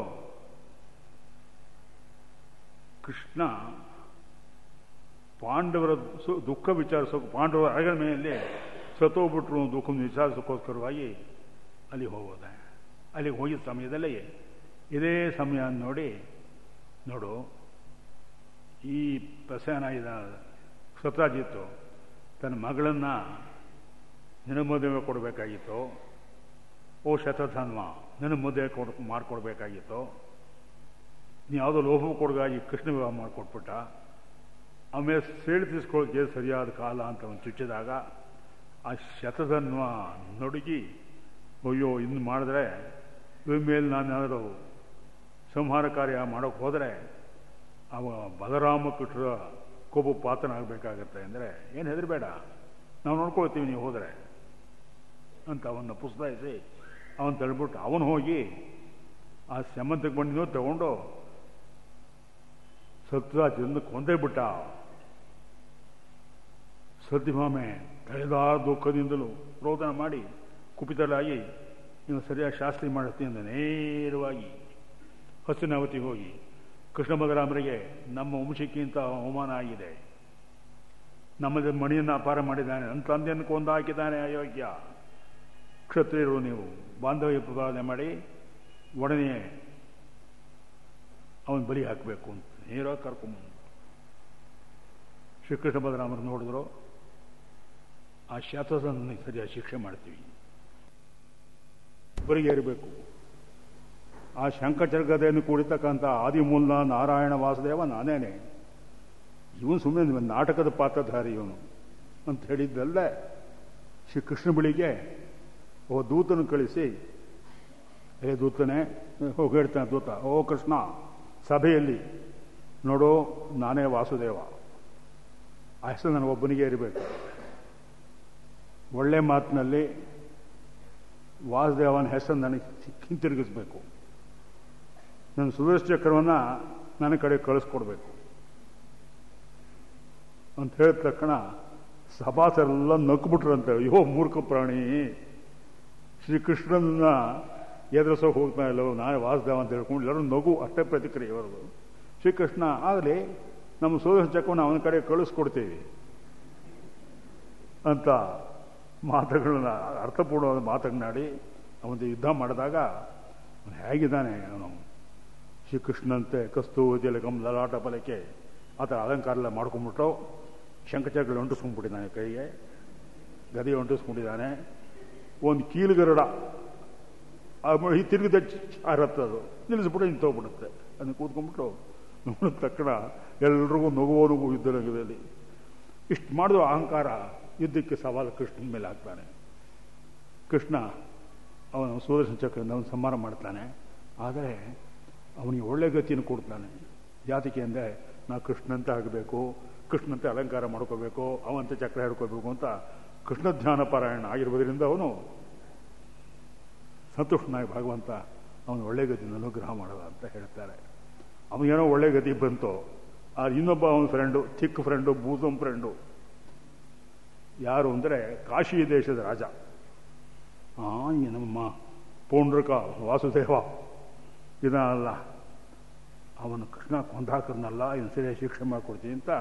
[SPEAKER 1] ಕೃಷ್ಣ ಪಾಂಡವರ ಸು- ದುಃಖ ವಿಚಾರಿಸೋಕೆ ಪಾಂಡವರ ಅರಗನ ಮೇಲೆ ಸತ್ತೋಗ್ಬಿಟ್ರು ದುಃಖ ವಿಚಾರಿಸೋಕ್ಕೋಸ್ಕರವಾಗಿ ಅಲ್ಲಿ ಹೋಗೋದೆ ಅಲ್ಲಿಗೆ ಹೋಗಿದ್ದ ಸಮಯದಲ್ಲಿ ಇದೇ ಸಮಯ ನೋಡಿ ನೋಡು ಈ ಪ್ರಸನ್ನ ಇದ ಸತ್ರಾಜಿತ್ತು ತನ್ನ ಮಗಳನ್ನು ನಿನ್ನ ಮದುವೆ ಕೊಡಬೇಕಾಗಿತ್ತು ಓ ಶತಧನ್ವ ನಿನ್ನ ಮದುವೆ ಕೊಡ್ ಮಾಡಿಕೊಡ್ಬೇಕಾಗಿತ್ತು ನೀ ಯಾವುದೋ ಲೋಹ ಕೊಡಗಾಗಿ ಕೃಷ್ಣ ವಿವಾಹ ಮಾಡಿಕೊಟ್ಬಿಟ್ಟ ಆಮೇಲೆ ಸೇಳು ತೀಸ್ಕೊಳ್ಳೋಕೆ ಸರಿಯಾದ ಕಾಲ ಅಂತ ಅವನು ಚುಚ್ಚಿದಾಗ ಆ ಶತಧನ್ವ ನಡುಗಿ ಅಯ್ಯೋ ಇನ್ನು ಮಾಡಿದ್ರೆ ಇವ್ರ ಮೇಲೆ ನಾನೇನಾದರೂ ಸಂಹಾರ ಕಾರ್ಯ ಮಾಡೋಕೆ ಹೋದರೆ ಅವ ಬಲರಾಮ ಕೃಷ್ಣ ಕೋಪ ಪಾತ್ರನಾಗಬೇಕಾಗತ್ತೆ ಅಂದರೆ ಏನು ಹೆದರಬೇಡ ನಾವು ನೋಡ್ಕೊಳ್ತೀವಿ ನೀವು ಹೋದರೆ ಅಂತ ಅವನ್ನ ಪುಸ್ತಯಿಸಿ ಅವನು ತಳ್ಬಿಟ್ಟು ಅವನು ಹೋಗಿ ಆ ಸೆಮಂತಕ್ಕೆ ಬಂದಿನೋ ತಗೊಂಡು ಸತ್ಯರಾಜನ್ನು ಕೊಂದೇ ಬಿಟ್ಟ ಸತ್ಯಭಾಮೆ ತಳೆದಾದ ದುಃಖದಿಂದಲೂ ರೋದನ ಮಾಡಿ ಕುಪಿತಲಾಗಿ ನೀವು ಸರಿಯಾಗಿ ಶಾಸ್ತ್ರಿ ಮಾಡುತ್ತೀನಿ ಅಂತ ನೇರವಾಗಿ ಹಸಿನಾವತಿಗೆ ಹೋಗಿ ಕೃಷ್ಣ ಬಲರಾಮರಿಗೆ ನಮ್ಮ ವಂಶಕ್ಕಿಂತ ಅವಮಾನ ಆಗಿದೆ ನಮ್ಮದ ಮಣಿಯನ್ನು ಅಪಾರ ಮಾಡಿದ್ದಾನೆ ನನ್ನ ತಂದೆಯನ್ನು ಕೊಂದು ಹಾಕಿದ್ದಾನೆ ಅಯೋಗ್ಯ ಕ್ಷತ್ರಿಯರು ನೀವು ಬಾಂಧವ್ಯ ಪ್ರಪಾದನೆ ಮಾಡಿ ಒಡನೆ ಅವನು ಬಲಿ ಹಾಕಬೇಕು ಅಂತ ನೇರವಾಗಿ ಕರ್ಕೊಂಬಂದು ಶ್ರೀಕೃಷ್ಣ ಬಲರಾಮರು ನೋಡಿದ್ರು ಆ ಶಾತಸನ್ನು ಸರಿಯಾಗಿ ಶಿಕ್ಷೆ ಮಾಡ್ತೀವಿ ಬರಿಗೆ ಇರಬೇಕು ಆ ಶಂಕಚರ್ಗದೆಯನ್ನು ಕೂಡಿತಕ್ಕಂಥ ಆದಿಮೂಲ ನಾರಾಯಣ ವಾಸುದೇವ ನಾನೇನೆ ಇವನು ಸುಮ್ಮನೆ ನಾಟಕದ ಪಾತ್ರಧಾರಿ ಇವನು ಅಂತ ಹೇಳಿದ್ದಲ್ಲೇ ಶ್ರೀ ಕೃಷ್ಣ ಬಳಿಗೆ ಓ ದೂತನು ಕಳಿಸಿ ಏ ದೂತನೇ ಹೋಗಿ ಹೇಳ್ತಾನೆ ದೂತ ಓ ಕೃಷ್ಣ ಸಭೆಯಲ್ಲಿ ನೋಡು ನಾನೇ ವಾಸುದೇವ ಆ ಹೆಸರು ನನಗೊಬ್ಬನಿಗೆ ಇರಬೇಕು ಒಳ್ಳೆ ಮಾತಿನಲ್ಲಿ ವಾಸುದೇವನ ಹೆಸರು ನನಗೆ ಹಿಂತಿರುಗಿಸ್ಬೇಕು ನನ್ನ ಸುದರ್ಶ ಚಕ್ರವನ್ನು ನನ್ನ ಕಡೆ ಕಳಿಸ್ಕೊಡ್ಬೇಕು ಅಂತ ಹೇಳಿದ ತಕ್ಷಣ ಸಭಾಸರೆಲ್ಲ ನಕ್ಬಿಟ್ರಂತೆ ಅಯ್ಯೋ ಮೂರ್ಖ ಪ್ರಾಣಿ ಶ್ರೀಕೃಷ್ಣನ ಎದುರಿಸೋಕೆ ಹೋಗ್ತಾ ಇಲ್ಲ ನಾನೇ ವಾಸುದೇವ ಅಂತ ಹೇಳ್ಕೊಂಡು ಎಲ್ಲರೂ ನಗು ಅಷ್ಟೇ ಪ್ರತಿಕ್ರಿಯೆ ಅವರದು ಶ್ರೀಕೃಷ್ಣ ಆಗಲಿ ನಮ್ಮ ಸೋದರ ಚಕ್ರವನ್ನು ಅವನ ಕಡೆ ಕಳಿಸ್ಕೊಡ್ತೀವಿ ಅಂತ ಮಾತುಗಳನ್ನ ಅರ್ಥಪೂರ್ಣವಾದ ಮಾತನ್ನಾಡಿ ಅವನು ಯುದ್ಧ ಮಾಡಿದಾಗ ಅವನು ಹೇಗಿದ್ದಾನೆ ಅವನು ಶ್ರೀಕೃಷ್ಣಂತೆ ಕಸ್ತೂತಿಲಕಂ ಲಲಾಟ ಫಲಕ್ಕೆ ಆ ಥರ ಅಲಂಕಾರ ಎಲ್ಲ ಮಾಡ್ಕೊಂಡ್ಬಿಟ್ಟು ಶಂಖಚಕ್ರಗಳು ಅಂಟಿಸ್ಕೊಂಡ್ಬಿಟ್ಟಿದ್ದಾನೆ ಕೈಗೆ ಗದೆ ಅಂಟಿಸ್ಕೊಂಡಿದ್ದಾನೆ ಒಂದು ಕೀಲುಗರಡ ಈ ತಿರುಗಿದ ಹರತ್ತದು ನಿಲ್ಲಿಸ್ಬಿಟ್ಟು ಇನ್ನು ತಗೋಬಿಡುತ್ತೆ ಅದನ್ನು ಕೂತ್ಕೊಂಡ್ಬಿಟ್ಟು ನೋಡಿದ ತಕ್ಷಣ ಎಲ್ರಿಗೂ ನಗುವ ನಗು ಯುದ್ಧ ರಂಗದಲ್ಲಿ ಇಷ್ಟು ಮಾಡಿದ ಅಹಂಕಾರ ಯುದ್ಧಕ್ಕೆ ಸವಾಲು ಕೃಷ್ಣನ ಮೇಲೆ ಹಾಕ್ತಾನೆ ಕೃಷ್ಣ ಅವನು ಸುದರ್ಶನ ಚಕ್ರ ಅವನು ಸಂಹಾರ ಮಾಡ್ತಾನೆ ಆದರೆ ಅವನಿಗೆ ಒಳ್ಳೆ ಗತಿಯನ್ನು ಕೊಡ್ತಾನೆ ಜಾತಿಕೆ ಅಂದರೆ ನಾ ಕೃಷ್ಣಂತೆ ಆಗಬೇಕು ಕೃಷ್ಣಂತೆ ಅಲಂಕಾರ ಮಾಡ್ಕೋಬೇಕು ಅವಂತೆ ಚಕ್ರ ಹಿಡ್ಕೋಬೇಕು ಅಂತ ಕೃಷ್ಣ ಧ್ಯಾನ ಪಾರಾಯಣ ಆಗಿರುವುದರಿಂದ ಅವನು ಸಂತುಷ್ಟನಾಗಿ ಭಗವಂತ ಅವನು ಒಳ್ಳೆ ಗತಿಯನ್ನು ಅನುಗ್ರಹ ಮಾಡದ ಅಂತ ಹೇಳ್ತಾರೆ ಅವನಿಗೇನೋ ಒಳ್ಳೆ ಗತಿ ಬಂತು ಆ ಇನ್ನೊಬ್ಬ ಅವನ ಫ್ರೆಂಡು ಚಿಕ್ಕ ಫ್ರೆಂಡು ಬೂಸಂ ಫ್ರೆಂಡು ಯಾರು ಅಂದರೆ ಕಾಶಿ ದೇಶದ ರಾಜ ಆ ಈ ನಮ್ಮ ಪೌಂಡ್ರಕ ವಾಸುದೇವ ಇದನ್ನಲ್ಲ ಅವನು ಕೃಷ್ಣ ಕೊಂದಾಕರನಲ್ಲ ಇವನು ಸರಿಯಾಗಿ ಶಿಕ್ಷೆ ಮಾಡಿಕೊಡ್ತೀನಿ ಅಂತ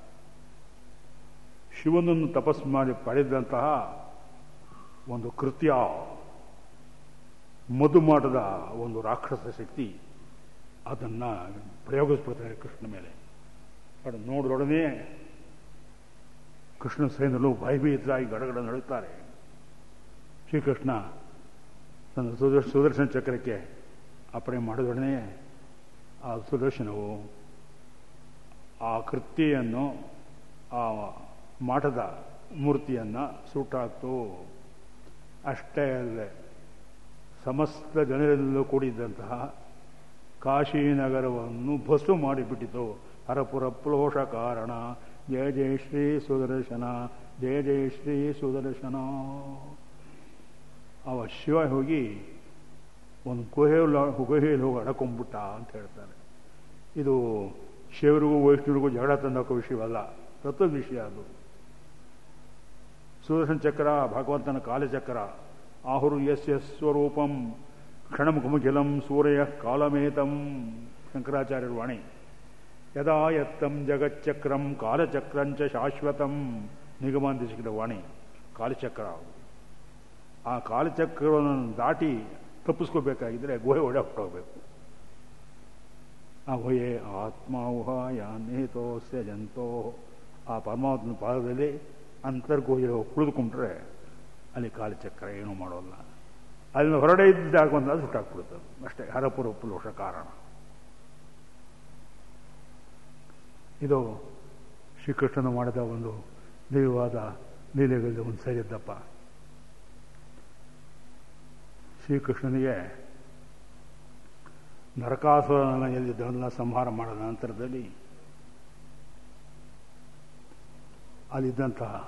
[SPEAKER 1] ಶಿವನನ್ನು ತಪಸ್ಸು ಮಾಡಿ ಪಡೆದಂತಹ ಒಂದು ಕೃತ್ಯ ಮಧುಮಾಟದ ಒಂದು ರಾಕ್ಷಸ ಶಕ್ತಿ ಅದನ್ನು ಪ್ರಯೋಗಿಸ್ಬಿಡ್ತಾರೆ ಕೃಷ್ಣ ಮೇಲೆ ಅದು ನೋಡಿದೊಡನೆ ಕೃಷ್ಣ ಸೈನ್ಯರು ಭಯಭೀತರಾಗಿ ಗಡಗಡ ನಡುತ್ತಾರೆ ಶ್ರೀಕೃಷ್ಣ ತನ್ನ ಸುದರ್ಶ ಸುದರ್ಶನ ಚಕ್ರಕ್ಕೆ ಅಪ್ಪಣೆ ಮಾಡಿದೊಡನೆ ಆ ಸುದರ್ಶನವು ಆ ಕೃತ್ಯೆಯನ್ನು ಆ ಮಾಟದ ಮೂರ್ತಿಯನ್ನು ಸುಟ್ಟಾಕ್ತು ಅಷ್ಟೇ ಅಲ್ಲದೆ ಸಮಸ್ತ ಜನರೆಲ್ಲೂ ಕೂಡಿದ್ದಂತಹ ಕಾಶಿನಗರವನ್ನು ಬಸ್ಸು ಮಾಡಿಬಿಟ್ಟಿತು ಹರಪುರ ಪ್ಲೋಷ ಕಾರಣ ಜಯ ಜಯ ಶ್ರೀ ಸುದರ್ಶನ ಜಯ ಜಯ ಶ್ರೀ ಸುದರ್ಶನ ಅವ ಶಿವ ಹೋಗಿ ಒಂದು ಗುಹೆ ಗುಹೆಯಲ್ಲಿ ಹೋಗಿ ಅಡಕೊಂಡ್ಬಿಟ್ಟ ಅಂತ ಹೇಳ್ತಾರೆ ಇದು ಶಿವರಿಗೂ ವೈಷ್ಣವರಿಗೂ ಜಗಳ ತಂದಕ್ಕೋ ವಿಷಯವಲ್ಲ ತತ್ವದ ವಿಷಯ ಅದು ಸುದರ್ಶನ ಚಕ್ರ ಭಗವಂತನ ಕಾಲಚಕ್ರ ಆಹುರು ಯಸ್ ಯಸ್ ಸ್ವರೂಪಂ ಕ್ಷಣಮುಖಮುಖಿಲಂ ಸೂರ್ಯ ಕಾಲಮೇತಂ ಶಂಕರಾಚಾರ್ಯರ ವಾಣಿ ಯದಾ ಯತ್ತಂ ಜಗಚ್ಚಕ್ರಂ ಕಾಲಚಕ್ರಂಚ ಶಾಶ್ವತಂ ನಿಗಮಾಂತಿ ಸಿಕ್ಕಿದ ವಾಣಿ ಕಾಲಚಕ್ರ ಆ ಕಾಲಚಕ್ರವನ್ನು ದಾಟಿ ತಪ್ಪಿಸ್ಕೋಬೇಕಾಗಿದ್ರೆ ಗುಹೆ ಒಡೆ ಹೊಟ್ಟೋಗ್ಬೇಕು ಆ ಗುಹೆ ಆತ್ಮ ಉಹಾಯ ನೇತೋಸ್ಯ ಜಂತೋ ಆ ಪರಮಾತ್ಮನ ಪಾದದಲ್ಲಿ ಅಂತರ್ಗುಹೆಯಲ್ಲಿ ಕುಳಿದುಕೊಂಡ್ರೆ ಅಲ್ಲಿ ಕಾಲಚಕ್ರ ಏನೂ ಮಾಡೋಲ್ಲ ಅಲ್ಲಿಂದ ಹೊರಡೆ ಇದ್ದಾಗ ಬಂದಾಗ ಸುಟ್ಟಾಕ್ಬಿಡುತ್ತದೆ ಅಷ್ಟೇ ಹರಪುರ ಪುಲೋಷ ಕಾರಣ ಇದು ಶ್ರೀಕೃಷ್ಣನು ಮಾಡಿದ ಒಂದು ದಿವ್ಯವಾದ ಲೀಲೆಗಳಲ್ಲಿ ಒಂದು ಸೇರಿದ್ದಪ್ಪ ಶ್ರೀಕೃಷ್ಣನಿಗೆ ನರಕಾಸುರನ ಎಲ್ಲಿದ್ದವನ್ನ ಸಂಹಾರ ಮಾಡಿದ ನಂತರದಲ್ಲಿ ಅಲ್ಲಿದ್ದಂತಹ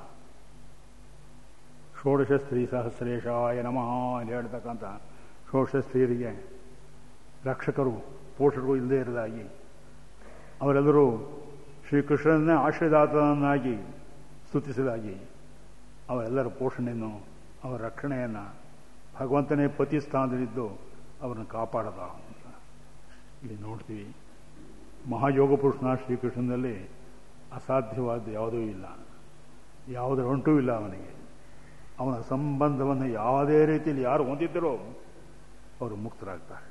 [SPEAKER 1] ಷೋಡಶ ಸ್ತ್ರೀ ಸಹಸ್ರೇಶಾಯ ನಮಃ ಅಂತ ಹೇಳ್ತಕ್ಕಂಥ ಷೋಡಶ ಸ್ತ್ರೀಯರಿಗೆ ರಕ್ಷಕರು ಪೋಷಕರು ಇಲ್ಲದೇ ಇರದಾಗಿ ಅವರೆಲ್ಲರೂ ಶ್ರೀಕೃಷ್ಣನೇ ಆಶ್ರಯದಾತನನ್ನಾಗಿ ಸ್ತುತಿಸಿದಾಗಿ ಅವರೆಲ್ಲರ ಪೋಷಣೆಯನ್ನು ಅವರ ರಕ್ಷಣೆಯನ್ನು ಭಗವಂತನೇ ಪತಿ ಸ್ಥಾನದಲ್ಲಿದ್ದು ಅವರನ್ನು ಕಾಪಾಡದ ಅಂತ ಇಲ್ಲಿ ನೋಡ್ತೀವಿ ಮಹಾಯೋಗ ಪುರುಷನ ಶ್ರೀಕೃಷ್ಣನಲ್ಲಿ ಅಸಾಧ್ಯವಾದ ಯಾವುದೂ ಇಲ್ಲ ಯಾವುದರ ಉಂಟೂ ಇಲ್ಲ ಅವನಿಗೆ ಅವನ ಸಂಬಂಧವನ್ನು ಯಾವುದೇ ರೀತಿಯಲ್ಲಿ ಯಾರು ಹೊಂದಿದ್ದರೋ ಅವರು ಮುಕ್ತರಾಗ್ತಾರೆ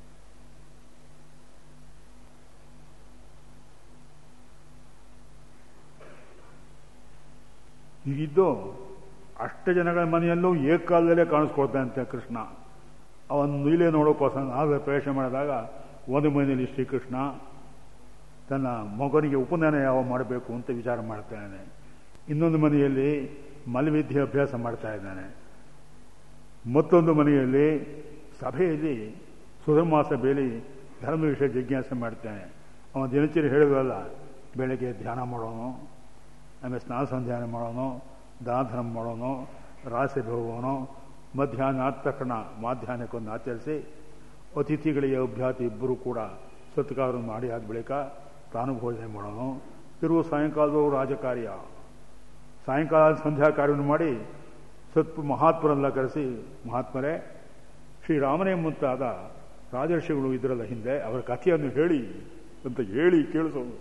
[SPEAKER 1] ಹೀಗಿದ್ದು ಅಷ್ಟು ಜನಗಳ ಮನೆಯಲ್ಲೂ ಏಕಾಲದಲ್ಲೇ ಕಾಣಿಸ್ಕೊಳ್ತಾನಂತೆ ಕೃಷ್ಣ ಅವನು ನೀಲೇ ನೋಡೋಕ್ಕೋಸ್ಕರ ನಾವೇ ಪ್ರವೇಶ ಮಾಡಿದಾಗ ಒಂದು ಮನೆಯಲ್ಲಿ ಶ್ರೀಕೃಷ್ಣ ತನ್ನ ಮಗನಿಗೆ ಉಪನಯನ ಯಾವ ಮಾಡಬೇಕು ಅಂತ ವಿಚಾರ ಮಾಡ್ತಾನೆ ಇನ್ನೊಂದು ಮನೆಯಲ್ಲಿ ಮಲವಿದ್ಯೆ ಅಭ್ಯಾಸ ಮಾಡ್ತಾ ಇದ್ದಾನೆ ಮತ್ತೊಂದು ಮನೆಯಲ್ಲಿ ಸಭೆಯಲ್ಲಿ ಸುಧರ್ಮಾ ಸಭೆಯಲ್ಲಿ ಧರ್ಮ ವಿಷಯ ಜಿಜ್ಞಾಸೆ ಮಾಡ್ತಾನೆ ಅವನ ದಿನಚರಿ ಹೇಳಿದ್ವಲ್ಲ ಬೆಳಗ್ಗೆ ಧ್ಯಾನ ಮಾಡೋನು ಆಮೇಲೆ ಸ್ನಾನ ಸಂಧ್ಯಾನ ಮಾಡೋನು ದಾನ ಮಾಡೋನು ರಾಸಭೆ ಹೋಗೋನು ಮಧ್ಯಾಹ್ನ ಆದ ತಕ್ಷಣ ಮಾಧ್ಯಾಹ್ನಕ್ಕೊಂದು ಆಚರಿಸಿ ಅತಿಥಿಗಳಿಗೆ ಅಭ್ಯಾತಿ ಇಬ್ಬರು ಕೂಡ ಸತ್ಕಾರ ಮಾಡಿ ಆದ ಬಳಿಕ ತಾನು ಭೋಜನೆ ಮಾಡೋನು ತಿರುವು ಸಾಯಂಕಾಲದವರು ರಾಜಕಾರ್ಯ ಸಾಯಂಕಾಲ ಸಂಧ್ಯಾ ಕಾರ್ಯವನ್ನು ಮಾಡಿ ಸತ್ ಮಹಾತ್ಮರೆಲ್ಲ ಕರೆಸಿ ಮಹಾತ್ಮರೇ ಶ್ರೀರಾಮನೇ ಮುಂತಾದ ರಾಜರ್ಷಿಗಳು ಇದರಲ್ಲ ಹಿಂದೆ ಅವರ ಕಥೆಯನ್ನು ಹೇಳಿ ಅಂತ ಹೇಳಿ ಕೇಳಿಸೋದು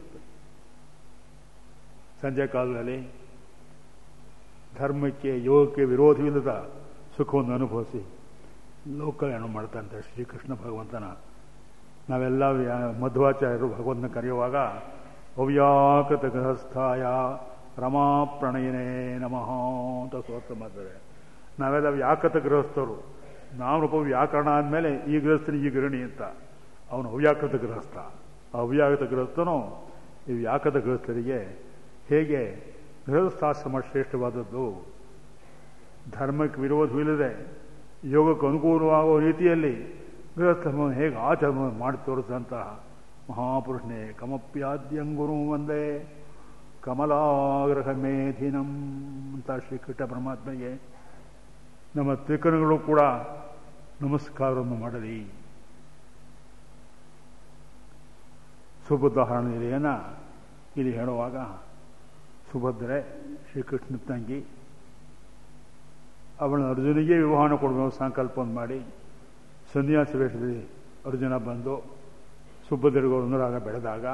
[SPEAKER 1] ಸಂಜೆ ಕಾಲದಲ್ಲಿ ಧರ್ಮಕ್ಕೆ ಯೋಗಕ್ಕೆ ವಿರೋಧವಿಲ್ಲದ ಸುಖವನ್ನು ಅನುಭವಿಸಿ ಲೋಕಲ್ಯಾಣ ಮಾಡ್ತಾನಂತೆ ಶ್ರೀಕೃಷ್ಣ ಭಗವಂತನ ನಾವೆಲ್ಲ ಮಧ್ವಾಚಾರ್ಯರು ಭಗವಂತನ ಕರೆಯುವಾಗ ಅವ್ಯಾಕೃತ ಗೃಹಸ್ಥಾಯ ರಮಾ ಪ್ರಣಯನೇ ನಮಃ ಅಂತ ಸ್ತೋತ್ರ ಮಾಡ್ತಾರೆ ನಾವೆಲ್ಲ ವ್ಯಾಕೃತ ಗೃಹಸ್ಥರು ನಾಮರೂಪ ವ್ಯಾಕರಣ ಆದಮೇಲೆ ಈ ಗೃಹಸ್ಥನಿ ಈ ಗೃಹಿಣಿ ಅಂತ ಅವನು ಅವ್ಯಾಕೃತ ಗೃಹಸ್ಥ ಆ ಅವ್ಯಾಕೃತ ಗೃಹಸ್ಥನು ಈ ವ್ಯಾಕೃತ ಗೃಹಸ್ಥರಿಗೆ ಹೇಗೆ ಗೃಹಸ್ಥಾಶ್ರಮ ಶ್ರೇಷ್ಠವಾದದ್ದು ಧರ್ಮಕ್ಕೆ ವಿರೋಧವಿಲ್ಲದೆ ಯೋಗಕ್ಕೆ ಅನುಕೂಲವಾಗುವ ರೀತಿಯಲ್ಲಿ ಗೃಹಸ್ಥರ್ಮವನ್ನು ಹೇಗೆ ಆಚರಣೆ ಮಾಡಿ ತೋರಿಸಿದಂತಹ ಮಹಾಪುರುಷನೇ ಕಮಪ್ಯಾದ್ಯಂಗುರು ಒಂದೇ ಕಮಲಾಗ್ರಹ ಮೇಧಿನಂ ಅಂತ ಶ್ರೀಕೃಷ್ಣ ಪರಮಾತ್ಮೆಗೆ ನಮ್ಮ ತ್ರಿಕರಣಗಳು ಕೂಡ ನಮಸ್ಕಾರವನ್ನು ಮಾಡಲಿ ಸುಬುದ್ಧಾಹರಣ ನಿಲೆಯನ್ನ ಇಲ್ಲಿ ಹೇಳುವಾಗ ಸುಭದ್ರೆ ಶ್ರೀಕೃಷ್ಣ ತಂಗಿ ಅವಳನ್ನು ಅರ್ಜುನಿಗೆ ವಿವಾಹನ ಕೊಡಬೇಕು ಸಂಕಲ್ಪ ಮಾಡಿ ಸನ್ಯಾಸ ವೇಷದಲ್ಲಿ ಅರ್ಜುನ ಬಂದು ಸುಭದ್ರಿಗೂ ಅನುರಾಗ ಬೆಳೆದಾಗ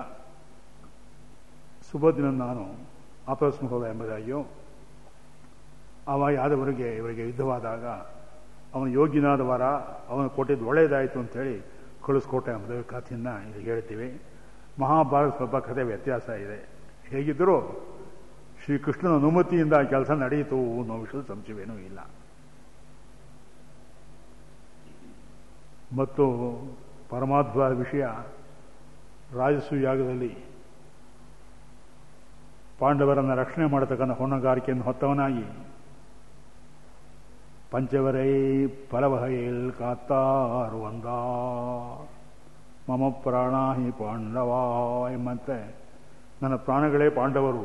[SPEAKER 1] ಸುಭದ್ರನ ನಾನು ಅಪಸ್ಮುಖ ಎಂಬುದಾಗಿಯೂ ಅವ ಯಾದವರಿಗೆ ಇವರಿಗೆ ಯುದ್ಧವಾದಾಗ ಅವನು ಯೋಗ್ಯನಾದ ವರ ಅವನು ಕೊಟ್ಟಿದ್ದು ಒಳ್ಳೆಯದಾಯಿತು ಅಂತೇಳಿ ಕಳಿಸ್ಕೊಟ್ಟೆ ಎಂಬುದು ಕಥೆಯನ್ನು ಇಲ್ಲಿ ಹೇಳ್ತೀವಿ ಮಹಾಭಾರತ ಸ್ವಲ್ಪ ಕಥೆ ವ್ಯತ್ಯಾಸ ಇದೆ ಹೇಗಿದ್ದರೂ ಶ್ರೀಕೃಷ್ಣನ ಅನುಮತಿಯಿಂದ ಆ ಕೆಲಸ ನಡೆಯಿತು ಅನ್ನೋ ವಿಷಯದ ಸಂಶಯವೇನೂ ಇಲ್ಲ ಮತ್ತು ಪರಮಾತ್ಮ ವಿಷಯ ರಾಜಸು ಯಾಗದಲ್ಲಿ ಪಾಂಡವರನ್ನು ರಕ್ಷಣೆ ಮಾಡತಕ್ಕಂಥ ಹೊಣೆಗಾರಿಕೆಯನ್ನು ಹೊತ್ತವನಾಗಿ ಪಂಚವರೈ ಫಲವಹೈಲ್ ಕಾತ್ತಾರು ಒಂದ ಮಮ ಪ್ರಾಣ ಹಿ ಪಾಂಡವ ಎಂಬಂತೆ ನನ್ನ ಪ್ರಾಣಗಳೇ ಪಾಂಡವರು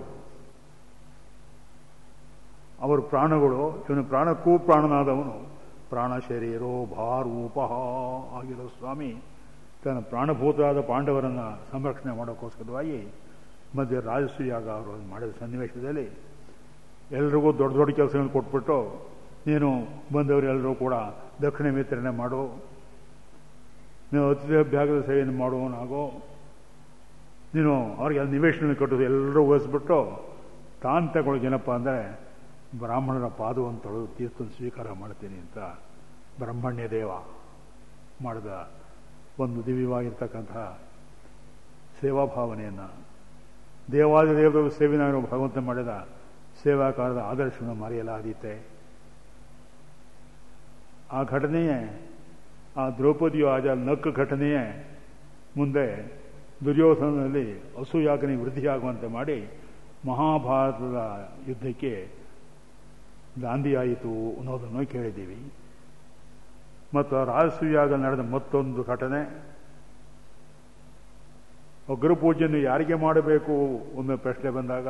[SPEAKER 1] ಅವರು ಪ್ರಾಣಗಳು ಇವನು ಪ್ರಾಣಕ್ಕೂ ಪ್ರಾಣನಾದವನು ಪ್ರಾಣ ಶರೀರೋ ಭಾರೂಪ ಆಗಿರೋ ಸ್ವಾಮಿ ತನ್ನ ಪ್ರಾಣಭೂತರಾದ ಪಾಂಡವರನ್ನು ಸಂರಕ್ಷಣೆ ಮಾಡೋಕ್ಕೋಸ್ಕರವಾಗಿ ಮಧ್ಯೆ ರಾಜಸೂಯಾಗ ಅವರು ಮಾಡಿದ ಸನ್ನಿವೇಶದಲ್ಲಿ ಎಲ್ರಿಗೂ ದೊಡ್ಡ ದೊಡ್ಡ ಕೆಲಸಗಳನ್ನು ಕೊಟ್ಬಿಟ್ಟು ನೀನು ಬಂದವರೆಲ್ಲರೂ ಕೂಡ ದಕ್ಷಿಣ ವಿತರಣೆ ಮಾಡು ನೀವು ಅತಿಥ್ಯಾಭ್ಯಾಗದ ಸೇವೆಯನ್ನು ಮಾಡುವವನಾಗೋ ನೀನು ಅವ್ರಿಗೆ ಅಲ್ಲಿ ನಿವೇಶನ ಕಟ್ಟೋದು ಎಲ್ಲರೂ ವಹಿಸ್ಬಿಟ್ಟು ತಾನು ತಗೊಳ್ಳೋದೇನಪ್ಪ ಅಂದರೆ ಬ್ರಾಹ್ಮಣರ ಪಾದವನ್ನು ತೊಳೆದು ತೀರ್ಥನ ಸ್ವೀಕಾರ ಮಾಡ್ತೀನಿ ಅಂತ ಬ್ರಹ್ಮಣ್ಯ ದೇವ ಮಾಡಿದ ಒಂದು ದಿವ್ಯವಾಗಿರ್ತಕ್ಕಂಥ ಸೇವಾಭಾವನೆಯನ್ನು ದೇವಾದಿ ದೇವರ ಸೇವೆನಾಗ ಭಗವಂತ ಮಾಡಿದ ಸೇವಾಕಾರದ ಆದರ್ಶವನ್ನು ಮರೆಯಲಾದೀತೆ ಆ ಘಟನೆಯೇ ಆ ದ್ರೌಪದಿಯು ಆಜ ನಕ್ಕು ಘಟನೆಯೇ ಮುಂದೆ ದುರ್ಯೋಧನಲ್ಲಿ ಅಸೂಯಾಗನಿ ವೃದ್ಧಿಯಾಗುವಂತೆ ಮಾಡಿ ಮಹಾಭಾರತದ ಯುದ್ಧಕ್ಕೆ ದಾಂದಿಯಾಯಿತು ಅನ್ನೋದನ್ನು ಕೇಳಿದ್ದೀವಿ ಮತ್ತು ರಾಜಸೂಯಾಗ ನಡೆದ ಮತ್ತೊಂದು ಘಟನೆ ಅಗ್ರಪೂಜೆಯನ್ನು ಯಾರಿಗೆ ಮಾಡಬೇಕು ಒಮ್ಮೆ ಪ್ರಶ್ನೆ ಬಂದಾಗ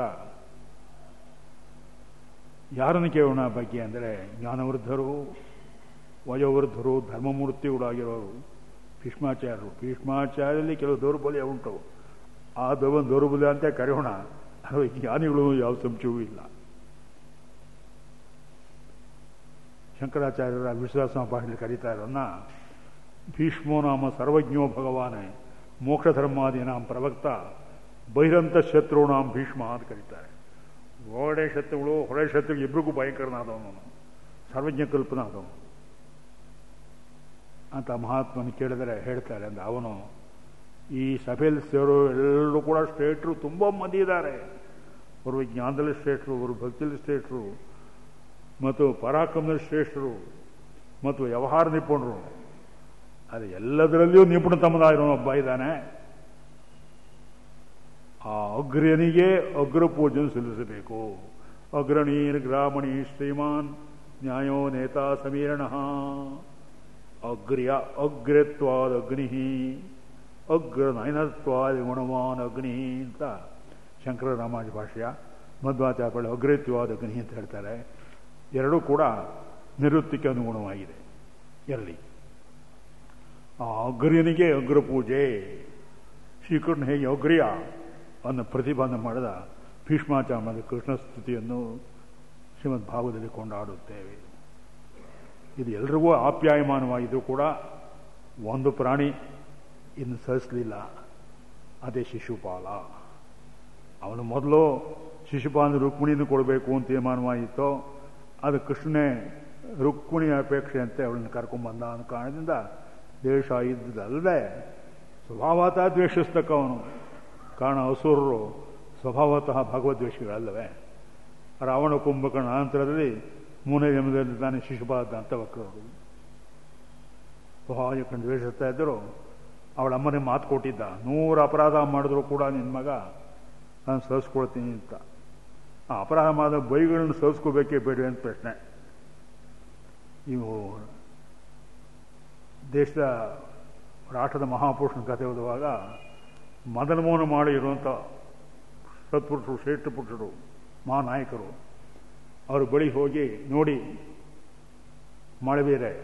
[SPEAKER 1] ಯಾರನ್ನು ಕೇಳೋಣ ಬಗ್ಗೆ ಅಂದರೆ ಜ್ಞಾನವೃದ್ಧರು ವಯೋವೃದ್ಧರು ಧರ್ಮಮೂರ್ತಿಗಳಾಗಿರೋರು ಭೀಷ್ಮಾಚಾರ್ಯರು ಭೀಷ್ಮಾಚಾರ್ಯದಲ್ಲಿ ಕೆಲವು ದೌರ್ಬಲ್ಯ ಉಂಟು ಆ ದೌ ದೌರ್ಬಲ್ಯ ಅಂತ ಕರೆಯೋಣ ಅದು ಜ್ಞಾನಿಗಳು ಯಾವ ಸಂಶಯವೂ ಇಲ್ಲ ಶಂಕರಾಚಾರ್ಯರ ವಿಶ್ವಾಸ ಭಾಷೆಯಲ್ಲಿ ಕರೀತಾ ಇರೋನ್ನ ಭೀಷ್ಮೋ ನಾಮ ಸರ್ವಜ್ಞೋ ಭಗವಾನೆ ಮೋಕ್ಷ ಧರ್ಮಾದೀನಾಂ ಪ್ರವಕ್ತ ಬಹಿರಂತ ಶತ್ರುಣಾಂ ಭೀಷ್ಮ ಅಂತ ಕರೀತಾರೆ ಒಳ್ಳೆ ಶತ್ರುಗಳು ಹೊಳೆ ಶತ್ರು ಇಬ್ಬರಿಗೂ ಭಯಂಕರನಾದವನು ಸರ್ವಜ್ಞ ಕಲ್ಪನಾದವನು ಅಂತ ಮಹಾತ್ಮನ ಕೇಳಿದರೆ ಹೇಳ್ತಾರೆ ಅಂದ್ರೆ ಅವನು ಈ ಸಭೆಯಲ್ಲಿ ಸೇರೋ ಎಲ್ಲರೂ ಕೂಡ ಶ್ರೇಷ್ಠರು ತುಂಬ ಮಂದಿ ಇದ್ದಾರೆ ಅವರು ಜ್ಞಾನದಲ್ಲಿ ಶ್ರೇಷ್ಠರು ಅವರು ಭಕ್ತಿಯಲ್ಲಿ ಶ್ರೇಷ್ಠರು ಮತ್ತು ಪರಾಕ್ರಮದಲ್ಲಿ ಶ್ರೇಷ್ಠರು ಮತ್ತು ವ್ಯವಹಾರ ನಿಪುಣರು ಅದು ಎಲ್ಲದರಲ್ಲಿಯೂ ನಿಪುಣತಮದಾಗಿರೋ ಒಬ್ಬ ಇದ್ದಾನೆ ಆ ಅಗ್ರನಿಗೆ ಅಗ್ರ ಪೂಜೆಯನ್ನು ಸಲ್ಲಿಸಬೇಕು ಅಗ್ರಣೀರ್ ಗ್ರಾಮಣಿ ಶ್ರೀಮಾನ್ ನ್ಯಾಯೋ ನೇತಾ ಸಮೀರಣ ಅಗ್ರ್ಯ ಅಗ್ರತ್ವಾದ ಅಗ್ನಿ ಅಗ್ರ ನಯನತ್ವಾದ ಗುಣವಾನ್ ಅಗ್ನಿ ಅಂತ ಶಂಕರ ರಾಮಾಜ ಭಾಷ್ಯ ಮಧ್ವಾಚಾರ್ಯಗಳು ಅಗ್ರತ್ವಾದ ಅಗ್ನಿ ಅಂತ ಹೇಳ್ತಾರೆ ಎರಡೂ ಕೂಡ ನಿವೃತ್ತಿಗೆ ಅನುಗುಣವಾಗಿದೆ ಎಲ್ಲಿ ಆ ಅಗ್ರ್ಯನಿಗೆ ಅಗ್ರ ಪೂಜೆ ಶ್ರೀಕೃಷ್ಣ ಹೇಗೆ ಅಗ್ರ್ಯ ಅನ್ನು ಪ್ರತಿಪಾದನೆ ಮಾಡಿದ ಭೀಷ್ಮಾಚಾರ್ಯದ ಕೃಷ್ಣ ಸ್ತುತಿಯನ್ನು ಶ್ರೀಮದ್ ಭಾಗದಲ್ಲಿ ಕೊಂಡಾಡುತ್ತೇವೆ ಇದು ಎಲ್ರಿಗೂ ಆಪ್ಯಾಯಮಾನವಾಗಿದ್ದು ಕೂಡ ಒಂದು ಪ್ರಾಣಿ ಇನ್ನು ಸಹಿಸಲಿಲ್ಲ ಅದೇ ಶಿಶುಪಾಲ ಅವನು ಮೊದಲು ಶಿಶುಪಾಲನ ರುಕ್ಮಿಣಿಯನ್ನು ಕೊಡಬೇಕು ಅಂತ ತೀರ್ಮಾನವಾಗಿತ್ತು ಅದು ಕೃಷ್ಣನೇ ರುಕ್ಮಿಣಿ ಅಪೇಕ್ಷೆ ಅಂತೆ ಅವಳನ್ನು ಕರ್ಕೊಂಡ್ಬಂದ ಅನ್ನೋ ಕಾರಣದಿಂದ ದ್ವೇಷ ಇದ್ದದಲ್ಲದೆ ಸ್ವಭಾವತಃ ದ್ವೇಷಿಸ್ತಕ್ಕವನು ಕಾರಣ ಅಸುರರು ಸ್ವಭಾವತಃ ಭಗವದ್ವೇಷಿಗಳಲ್ಲವೇ ರಾವಣ ಕುಂಭಕರ್ಣ ನಂತರದಲ್ಲಿ ಮೂನೇ ಜನ್ಮದಲ್ಲಿ ತಾನೇ ಶಿಶುಪಾದ ಅಂತ ವಕ್ರರು ಸ್ವಭಾವ ದ್ವೇಷಿಸ್ತಾ ಇದ್ದರು ಅವಳ ಅಮ್ಮನೇ ಮಾತು ಕೊಟ್ಟಿದ್ದ ನೂರು ಅಪರಾಧ ಮಾಡಿದ್ರು ಕೂಡ ನಿನ್ನ ಮಗ ನಾನು ಸಹಿಸ್ಕೊಳ್ತೀನಿ ಅಂತ ಆ ಅಪರಾಧ ಮಾಡಿದ ಬೈಗಳನ್ನು ಸಹಿಸ್ಕೋಬೇಕೇ ಬೇಡ ಅಂತ ಪ್ರಶ್ನೆ ಇವು ದೇಶದ ರಾಷ್ಟ್ರದ ಮಹಾಪುರುಷನ ಕಥೆ ಓದುವಾಗ ಮದನ ಮೋಹನ ಮಾಡಿ ಇರುವಂಥ ಸತ್ಪುರುಷರು ಶ್ರೇಷ್ಠ ಪುರುಷರು ಮಹಾನಾಯಕರು ಅವರು ಬಳಿ ಹೋಗಿ ನೋಡಿ ಮಾಡಬೇರೆ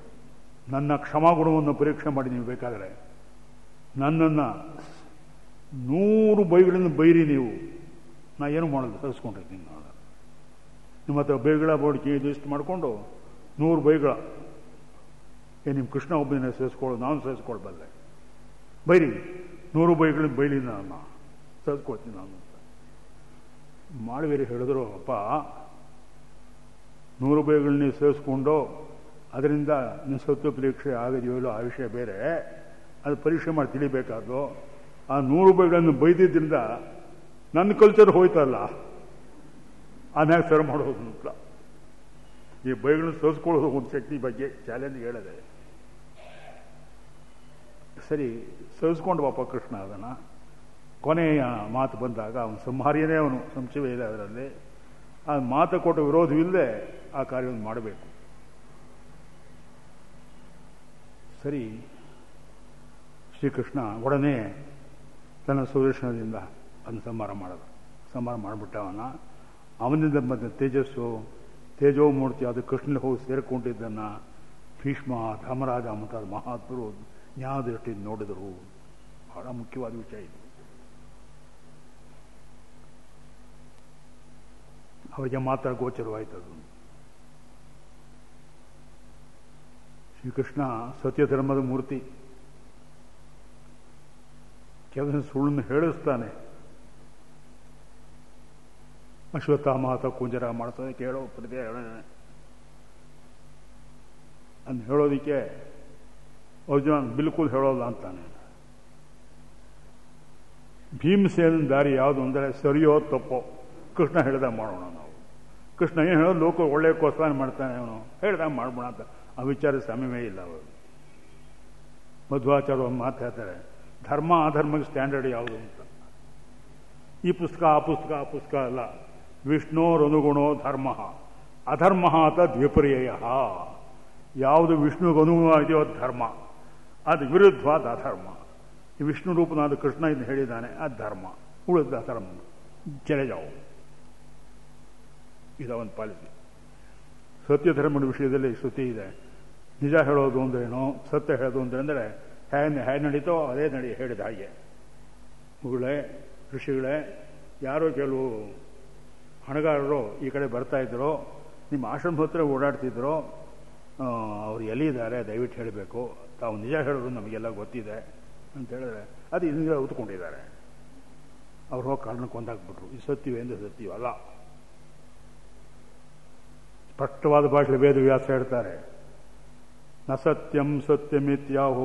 [SPEAKER 1] ನನ್ನ ಕ್ಷಮಾಗುಣವನ್ನು ಪರೀಕ್ಷೆ ಮಾಡಿ ನೀವು ಬೇಕಾದರೆ ನನ್ನನ್ನು ನೂರು ಬೈಗಳಿಂದ ಬೈರಿ ನೀವು ನಾ ಏನು ಮಾಡಲ್ಲ ಸಹಿಸ್ಕೊಂಡಿರ್ತೀನಿ ನಾನು ನಿಮ್ಮ ಹತ್ರ ಬೈಗಳ ಬೋಡಿಕೆ ಇದು ಇಷ್ಟು ಮಾಡಿಕೊಂಡು ನೂರು ಬೈಗಳ ಏ ನಿಮ್ಮ ಕೃಷ್ಣ ಒಬ್ಬನೇ ಸಹಿಸ್ಕೊಳ್ಳೋದು ನಾನು ಸಹಿಸ್ಕೊಳ್ಬಲ್ಲೆ ಬೈರಿ ನೂರು ಬೈಗಳಿಂದ ಬೈಲಿ ನಾನು ಸಹಿಸ್ಕೊಳ್ತೀನಿ ನಾನು ಅಂತ ಮಾಡುವಿರಿ ಹೇಳಿದ್ರು ಅಪ್ಪ ನೂರು ಬೈಗಳನ್ನ ನೀವು ಸೇರಿಸ್ಕೊಂಡು ಅದರಿಂದ ನೀವು ಸತ್ವ ಪರೀಕ್ಷೆ ಆಗಿದೆಯೋ ಇಲ್ಲೋ ಆ ವಿಷಯ ಬೇರೆ ಅದು ಪರೀಕ್ಷೆ ಮಾಡಿ ತಿಳಿಬೇಕಾದ್ದು ಆ ನೂರು ಬೈಗಳನ್ನು ಬೈದಿದ್ದರಿಂದ ನನ್ನ ಕಲ್ಚರ್ ಹೋಯ್ತಲ್ಲ ಆಮ್ಯಾಗ ಸರ್ ಮಾಡೋದು ಅಂತ ಈ ಬೈಗಳನ್ನು ಸೋಸ್ಕೊಳ್ಳೋದು ಒಂದು ಶಕ್ತಿ ಬಗ್ಗೆ ಚಾಲೆಂಜ್ ಹೇಳಿದೆ ಸರಿ ಸಹಿಸ್ಕೊಂಡು ಪಾಪ ಕೃಷ್ಣ ಅದನ್ನ ಕೊನೆಯ ಮಾತು ಬಂದಾಗ ಅವನು ಸಂಹಾರಿಯನೇ ಅವನು ಸಂಶಯವೇ ಇದೆ ಅದರಲ್ಲಿ ಆ ಮಾತು ಕೊಟ್ಟ ವಿರೋಧವಿಲ್ಲದೆ ಆ ಕಾರ್ಯವನ್ನು ಮಾಡಬೇಕು ಸರಿ ಶ್ರೀಕೃಷ್ಣ ಒಡನೆ ತನ್ನ ಸುದರ್ಶನದಿಂದ ಅದನ್ನು ಸಂಹಾರ ಮಾಡೋದು ಸಂಹಾರ ಮಾಡಿಬಿಟ್ಟ ಅವನ ಅವನಿಂದ ಮತ್ತೆ ತೇಜಸ್ಸು ತೇಜೋಮೂರ್ತಿ ಅದು ಕೃಷ್ಣನ ಹೋಗಿ ಸೇರಿಕೊಂಡಿದ್ದನ್ನು ಭೀಷ್ಮ ಧರ್ಮರಾಜ ಮುಂತಾದ ಮಹಾತ್ಮರು ನ್ಯಾಯದೃಷ್ಟಿಯಿಂದ ನೋಡಿದರು ಬಹಳ ಮುಖ್ಯವಾದ ವಿಷಯ ಇದು ಅವರಿಗೆ ಮಾತ್ರ ಗೋಚರವಾಯಿತು ಅದು ಶ್ರೀಕೃಷ್ಣ ಸತ್ಯಧರ್ಮದ ಮೂರ್ತಿ ಕೆಲಸ ಸುಳ್ಳನ್ನು ಹೇಳಿಸ್ತಾನೆ ಅಶ್ವತ್ಥಾಮ ಅಥವಾ ಕುಂಜರ ಮಾಡ್ತದೆ ಕೇಳೋ ಪ್ರತಿ ಅಂತ ಹೇಳೋದಿಕ್ಕೆ ಅರ್ಜುನ ಬಿಲ್ಕುಲ್ ಹೇಳೋಲ್ಲ ಅಂತಾನೆ ಭೀಮಸೇನ ದಾರಿ ಯಾವುದು ಅಂದರೆ ಸರಿಯೋ ತಪ್ಪೋ ಕೃಷ್ಣ ಹೇಳ್ದ ಮಾಡೋಣ ನಾವು ಕೃಷ್ಣ ಏನು ಹೇಳೋದು ಲೋಕ ಒಳ್ಳೆಯಕ್ಕೋಸ್ಕರ ಮಾಡ್ತಾನೆ ಅವನು ಹೇಳ್ದಾಗ ಮಾಡ್ಬೋಣ ಅಂತ ಆ ವಿಚಾರ ಸಮಯವೇ ಇಲ್ಲ ಅವರು ಮಧ್ವಾಚಾರ್ಯ ಒಂದು ಮಾತು ಹೇಳ್ತಾರೆ ಧರ್ಮ ಅಧರ್ಮಕ್ಕೆ ಸ್ಟ್ಯಾಂಡರ್ಡ್ ಯಾವುದು ಅಂತ ಈ ಪುಸ್ತಕ ಆ ಪುಸ್ತಕ ಆ ಪುಸ್ತಕ ಅಲ್ಲ ವಿಷ್ಣೋರನುಗುಣೋ ಧರ್ಮ ಅಧರ್ಮ ಅತ ದ್ವಿಪರ್ಯಯ ಯಾವುದು ವಿಷ್ಣುಗೆ ಅನುಗುಣವಾಗಿದೆಯೋ ಅದು ಧರ್ಮ ಅದು ವಿರುದ್ಧವಾದ ಅಧರ್ಮ ಈ ವಿಷ್ಣು ರೂಪನಾದ ಕೃಷ್ಣ ಇದನ್ನು ಹೇಳಿದ್ದಾನೆ ಅದು ಧರ್ಮ ಉಳಿದ ಅಧರ್ಮ ಚಲೆ ಜಾವು ಇದು ಒಂದು ಪಾಲಿಸಿ ಸತ್ಯ ಧರ್ಮದ ವಿಷಯದಲ್ಲಿ ಶ್ರುತಿ ಇದೆ ನಿಜ ಹೇಳೋದು ಅಂದ್ರೇನು ಸತ್ಯ ಹೇಳೋದು ಅಂದ್ರೆ ಅಂದರೆ ಹೇಗೆ ಹೇಗೆ ನಡೀತೋ ಅದೇ ನಡಿ ಹೇಳಿದ ಹಾಗೆ ಮುಗಳೇ ಋಷಿಗಳೇ ಯಾರೋ ಕೆಲವು ಹಣಗಾರರು ಈ ಕಡೆ ಬರ್ತಾ ಇದ್ರು ನಿಮ್ಮ ಆಶ್ರಮ ಹತ್ರ ಓಡಾಡ್ತಿದ್ರು ಅವ್ರು ಎಲ್ಲಿದ್ದಾರೆ ದಯವಿಟ್ಟು ಹೇಳಬೇಕು ತಾವು ನಿಜ ಹೇಳೋದು ನಮಗೆಲ್ಲ ಗೊತ್ತಿದೆ ಅಂತ ಹೇಳಿದ್ರೆ ಅದು ಇದನ್ನ ಉತ್ಕೊಂಡಿದ್ದಾರೆ ಅವ್ರು ಹೋಗಿ ಕಾರಣಕ್ಕೆ ಒಂದಾಗ್ಬಿಟ್ರು ಇದು ಸತ್ಯವೇ ಎಂದು ಸತ್ಯವಲ್ಲ ಸ್ಪಷ್ಟವಾದ ಭಾಷೆ ವೇದವ್ಯಾಸ ಹೇಳ್ತಾರೆ ನ ಸತ್ಯಂ ಸತ್ಯಮಿತ್ಯಾಹೋ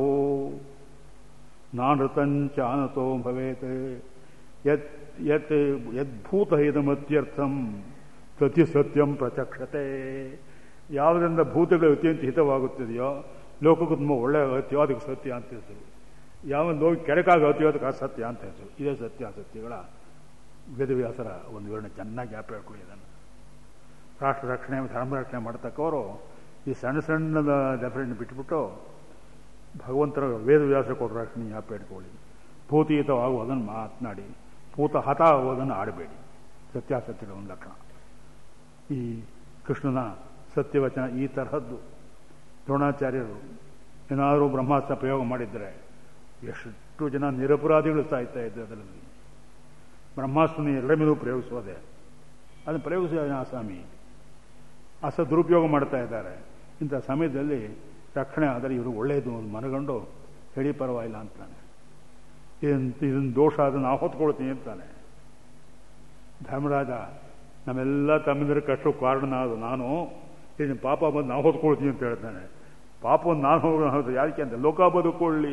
[SPEAKER 1] ನಾನೃತಂಚ ಅನತೋ ಭವೇತ್ ಯತ್ ಯತ್ ಯದ್ಭೂತ ಇದಮತ್ಯರ್ಥಂ ತತಿ ಸತ್ಯಂ ಪ್ರಚಕ್ಷತೆ ಯಾವುದರಿಂದ ಭೂತಗಳು ಅತ್ಯಂತ ಹಿತವಾಗುತ್ತಿದೆಯೋ ಲೋಕಕ್ಕೂ ತುಂಬ ಒಳ್ಳೆಯ ಅಗತ್ಯ ಅದಕ್ಕೆ ಸತ್ಯ ಅಂತ ಹೆಸರು ಯಾವ ಲೋಕ ಕೆಡಕಾಗತ್ಯೋ ಅದಕ್ಕೆ ಸತ್ಯ ಅಂತ ಹೆಸರು ಇದೇ ಸತ್ಯ ಸತ್ಯಗಳ ವೇದವ್ಯಾಸರ ಒಂದು ವಿವರಣೆ ಚೆನ್ನಾಗಿ ಜ್ಞಾಪ ಹೇಳ್ಕೊಳ್ಳಿ ಇದನ್ನು ರಾಷ್ಟ್ರ ರಕ್ಷಣೆ ಧರ್ಮ ರಕ್ಷಣೆ ಮಾಡ್ತಕ್ಕವರು ಈ ಸಣ್ಣ ಸಣ್ಣದ ಡೆಫರೆಂಟ್ ಬಿಟ್ಬಿಟ್ಟು ಭಗವಂತರ ವೇದವ್ಯಾಸ ಕೊಟ್ಟ ರಕ್ಷಣೆ ಜ್ಞಾಪ ಇಟ್ಕೊಳ್ಳಿ ಭೂತೀತವಾಗುವುದನ್ನು ಮಾತನಾಡಿ ಭೂತ ಹತ ಆಗುವುದನ್ನು ಆಡಬೇಡಿ ಸತ್ಯಾಸತ್ಯಗಳ ಒಂದು ಲಕ್ಷಣ ಈ ಕೃಷ್ಣನ ಸತ್ಯವಚನ ಈ ತರಹದ್ದು ದ್ರೋಣಾಚಾರ್ಯರು ಏನಾದರೂ ಬ್ರಹ್ಮಾಸ್ತ್ರ ಪ್ರಯೋಗ ಮಾಡಿದರೆ ಎಷ್ಟು ಜನ ನಿರಪರಾಧಿಗಳು ಸಾಯ್ತಾ ಇದ್ದೆ ಅದರಲ್ಲಿ ಬ್ರಹ್ಮಾಸ್ತ್ರನ ಎರಡ ಮೇಲೂ ಪ್ರಯೋಗಿಸೋದೆ ಅದನ್ನು ಪ್ರಯೋಗಿಸಿದ ಸ್ವಾಮಿ ಅಸ ದುರುಪಯೋಗ ಮಾಡ್ತಾ ಇದ್ದಾರೆ ಇಂಥ ಸಮಯದಲ್ಲಿ ರಕ್ಷಣೆ ಆದರೆ ಇವರು ಒಳ್ಳೆಯದು ಒಂದು ಮನಗಂಡು ಹೇಳಿ ಪರವಾಗಿಲ್ಲ ಅಂತಾನೆ ಇದನ್ನು ಇದನ್ನು ದೋಷ ಅದನ್ನು ನಾವು ಹೊತ್ಕೊಳ್ತೀನಿ ಅಂತಾನೆ ಧರ್ಮರಾಜ ನಮ್ಮೆಲ್ಲ ತಮ್ಮಿಂದ್ರ ಕಷ್ಟ ಕಾರಣ ಅದು ನಾನು ಇದನ್ನು ಪಾಪ ಬಂದು ನಾವು ಹೊತ್ಕೊಳ್ತೀನಿ ಅಂತ ಹೇಳ್ತಾನೆ ಪಾಪವನ್ನು ನಾನು ಹೋಗೋಣ ಯಾಕೆ ಅಂತ ಲೋಕ ಬದುಕೊಳ್ಳಿ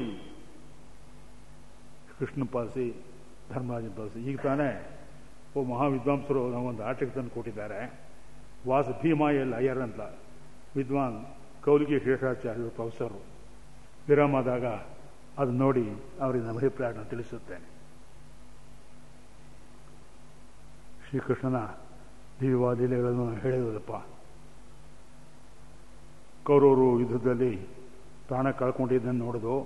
[SPEAKER 1] ಕೃಷ್ಣ ಪಾಲಿಸಿ ಧರ್ಮರಾಜನ ಪಾಲಿಸಿ ಈಗ ತಾನೇ ಓ ಮಹಾವಿದ್ವಾಂಸರು ನಾವೊಂದು ಆಟಕ್ಕೆ ತಂದು ಕೊಟ್ಟಿದ್ದಾರೆ ವಾಸ ಭೀಮಾಯಲ್ ಅಯ್ಯರ್ ಅಂತ ವಿದ್ವಾನ್ ಕೌಲಿಗೆ ಶೇಷಾಚಾರ್ಯರು ಪ್ರೊಫೆಸರು ವಿರಾಮದಾಗ ಅದು ನೋಡಿ ಅವರಿಗೆ ನಮ್ಮ ಅಭಿಪ್ರಾಯವನ್ನು ತಿಳಿಸುತ್ತೇನೆ ಶ್ರೀಕೃಷ್ಣನ ದಿವ್ಯವಾದ ಲೀಲೆಗಳನ್ನು ಹೇಳಿದಪ್ಪ ಕೌರವರು ಯುದ್ಧದಲ್ಲಿ ಪ್ರಾಣ ಕಳ್ಕೊಂಡಿದ್ದನ್ನು ನೋಡಿದು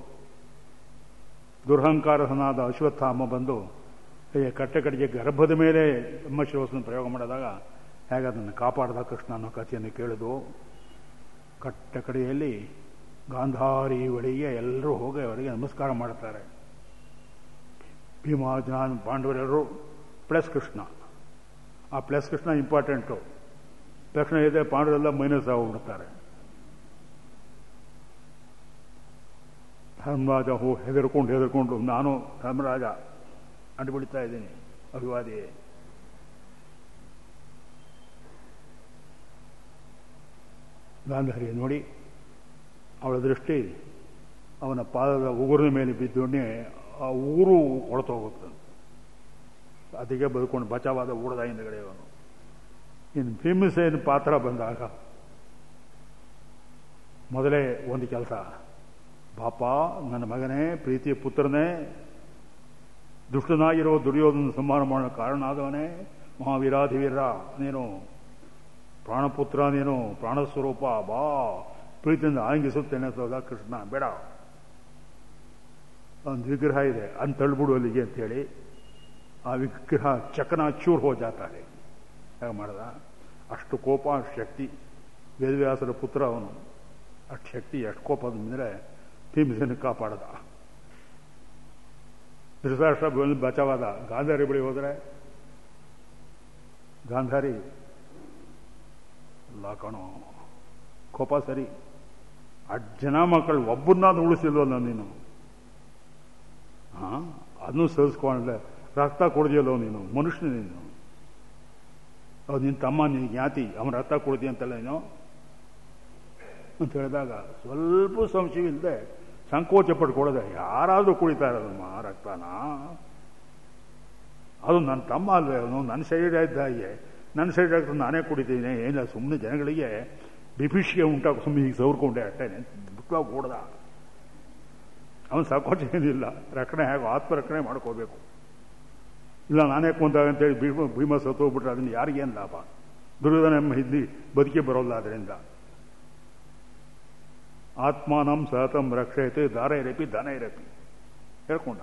[SPEAKER 1] ದುರಹಂಕಾರನಾದ ಅಶ್ವತ್ಥಾಮ ಬಂದು ಕಟ್ಟೆ ಕಡೆಗೆ ಗರ್ಭದ ಮೇಲೆ ಬ್ರಹ್ಮಶಿರೋಸನ ಪ್ರಯೋಗ ಮಾಡಿದಾಗ ಹೇಗೆ ಅದನ್ನು ಕಾಪಾಡಿದ ಕೃಷ್ಣ ಅನ್ನೋ ಕಥೆಯನ್ನು ಕೇಳಿದು ಕಟ್ಟ ಕಡೆಯಲ್ಲಿ ಗಾಂಧಾರಿ ಬಳಿಗೆ ಎಲ್ಲರೂ ಹೋಗಿ ಅವರಿಗೆ ನಮಸ್ಕಾರ ಮಾಡ್ತಾರೆ ಭೀಮಾರ್ಜುನ ಪಾಂಡವರೆಲ್ಲರೂ ಪ್ಲಸ್ ಕೃಷ್ಣ ಆ ಪ್ಲಸ್ ಕೃಷ್ಣ ಇಂಪಾರ್ಟೆಂಟು ತಕ್ಷಣ ಇದೆ ಪಾಂಡವರೆಲ್ಲ ಮೈನಸ್ ಆಗೋಗ್ಬಿಡ್ತಾರೆ ಧರ್ಮರಾಜ ಹೋ ಹೆದರ್ಕೊಂಡು ಹೆದರ್ಕೊಂಡು ನಾನು ಧರ್ಮರಾಜ ಅಂಡುಬಿಡ್ತಾ ಇದ್ದೀನಿ ಅಭಿವಾದಿ ಗಾಂಧಾರಿ ನೋಡಿ ಅವಳ ದೃಷ್ಟಿ ಅವನ ಪಾದದ ಉಗುರಿನ ಮೇಲೆ ಬಿದ್ದೊಡನೆ ಆ ಊರು ಹೊರತೋಗುತ್ತೆ ಅದಕ್ಕೆ ಬದುಕೊಂಡು ಬಚಾವಾದ ಊಡದ ಹಿಂದಗಡೆ ಅವನು ಇನ್ನು ಭೀಮಸೇನ ಪಾತ್ರ ಬಂದಾಗ ಮೊದಲೇ ಒಂದು ಕೆಲಸ ಪಾಪ ನನ್ನ ಮಗನೇ ಪ್ರೀತಿಯ ಪುತ್ರನೇ ದುಷ್ಟನಾಗಿರೋ ದುರ್ಯೋಧನ ಸಂಹಾರ ಮಾಡೋ ಕಾರಣ ಆದವನೇ ಮಹಾವೀರಾಧಿವೀರ ನೀನು ಪ್ರಾಣಪುತ್ರ ನೀನು ಪ್ರಾಣಸ್ವರೂಪ ಬಾ ಪ್ರೀತಿಯಿಂದ ಆಂಗಿಸುತ್ತೇನೆ ಸೋದ ಕೃಷ್ಣ ಬೇಡ ಒಂದು ವಿಗ್ರಹ ಇದೆ ಅಂತ ತಳ್ಬಿಡು ಅಲ್ಲಿಗೆ ಅಂತೇಳಿ ಆ ವಿಗ್ರಹ ಚಕನ ಚೂರ್ ಹೋ ಜಾತಾರೆ ಹೇಗೆ ಮಾಡ್ದ ಅಷ್ಟು ಕೋಪ ಅಷ್ಟು ಶಕ್ತಿ ವೇದವ್ಯಾಸರ ಪುತ್ರ ಅವನು ಅಷ್ಟು ಶಕ್ತಿ ಎಷ್ಟು ಕೋಪ ಅಂದರೆ ಭೀಮಸೇನ ಕಾಪಾಡದ ಧೃತರಾಷ್ಟ್ರ ಬಂದು ಬಚಾವಾದ ಗಾಂಧಾರಿ ಬಳಿ ಹೋದರೆ ಗಾಂಧಾರಿ ಇಲ್ಲ ಕಣೋ ಕೋಪ ಸರಿ ಅಷ್ಟು ಜನ ಮಕ್ಕಳು ಒಬ್ಬರನ್ನಾದ್ರೂ ಉಳಿಸಿಲ್ವಲ್ಲ ನೀನು ಹಾ ಅದನ್ನು ಸಹಿಸ್ಕೊಂಡ್ಲೆ ರಕ್ತ ಕೊಡ್ದಿಯಲ್ಲೋ ನೀನು ಮನುಷ್ಯ ನೀನು ಅದು ನಿನ್ನ ತಮ್ಮ ನಿನಗೆ ಜ್ಞಾತಿ ಅವನ ರಕ್ತ ಕೊಡ್ದಿ ಅಂತಲ್ಲ ನೀನು ಅಂತ ಹೇಳಿದಾಗ ಸ್ವಲ್ಪ ಸಂಶಯವಿಲ್ಲದೆ ಸಂಕೋಚ ಪಟ್ಕೊಡದೆ ಯಾರಾದರೂ ಕುಡಿತಾ ಇರೋದಮ್ಮ ರಕ್ತನ ಅದು ನನ್ನ ತಮ್ಮ ಅಲ್ವೇ ಅವನು ನನ್ನ ಶರೀರ ಇದ್ದಾಗೆ ನನ್ನ ಶರೀರ ನಾನೇ ಕುಡಿತೀನಿ ಏನಿಲ್ಲ ಸುಮ್ಮನೆ ಜನಗಳಿಗೆ ಬಿಪಿಷಿಗೆ ಉಂಟಾಗ ಸುಮ್ಮನೆ ಈಗ ಸವರ್ಕೊಂಡೆ ಅಷ್ಟೇ ಬಿಟ್ಟವಾಗಿ ಓಡ್ದ ಅವನು ಸಂಕೋಚ ಏನಿಲ್ಲ ರಕ್ಷಣೆ ಹೇಗೋ ಆತ್ಮರಕ್ಷಣೆ ಮಾಡ್ಕೋಬೇಕು ಇಲ್ಲ ನಾನೇ ಕೊಂದಾಗ ಅಂತೇಳಿ ಭೀಮ ಭೀಮ ಸತ್ತೋಗ್ಬಿಟ್ರೆ ಅದನ್ನು ಯಾರಿಗೇನು ಲಾಭ ದುರ್ಯೋಧನ ಹಿಂದಿ ಬದುಕಿ ಬರೋಲ್ಲ ಅದರಿಂದ ಆತ್ಮಾನಂ ಸಹತಂ ರಕ್ಷಯತೆ ದಾರ ಇರಪಿ ದನ ಇರಪಿ ಹೇಳ್ಕೊಂಡ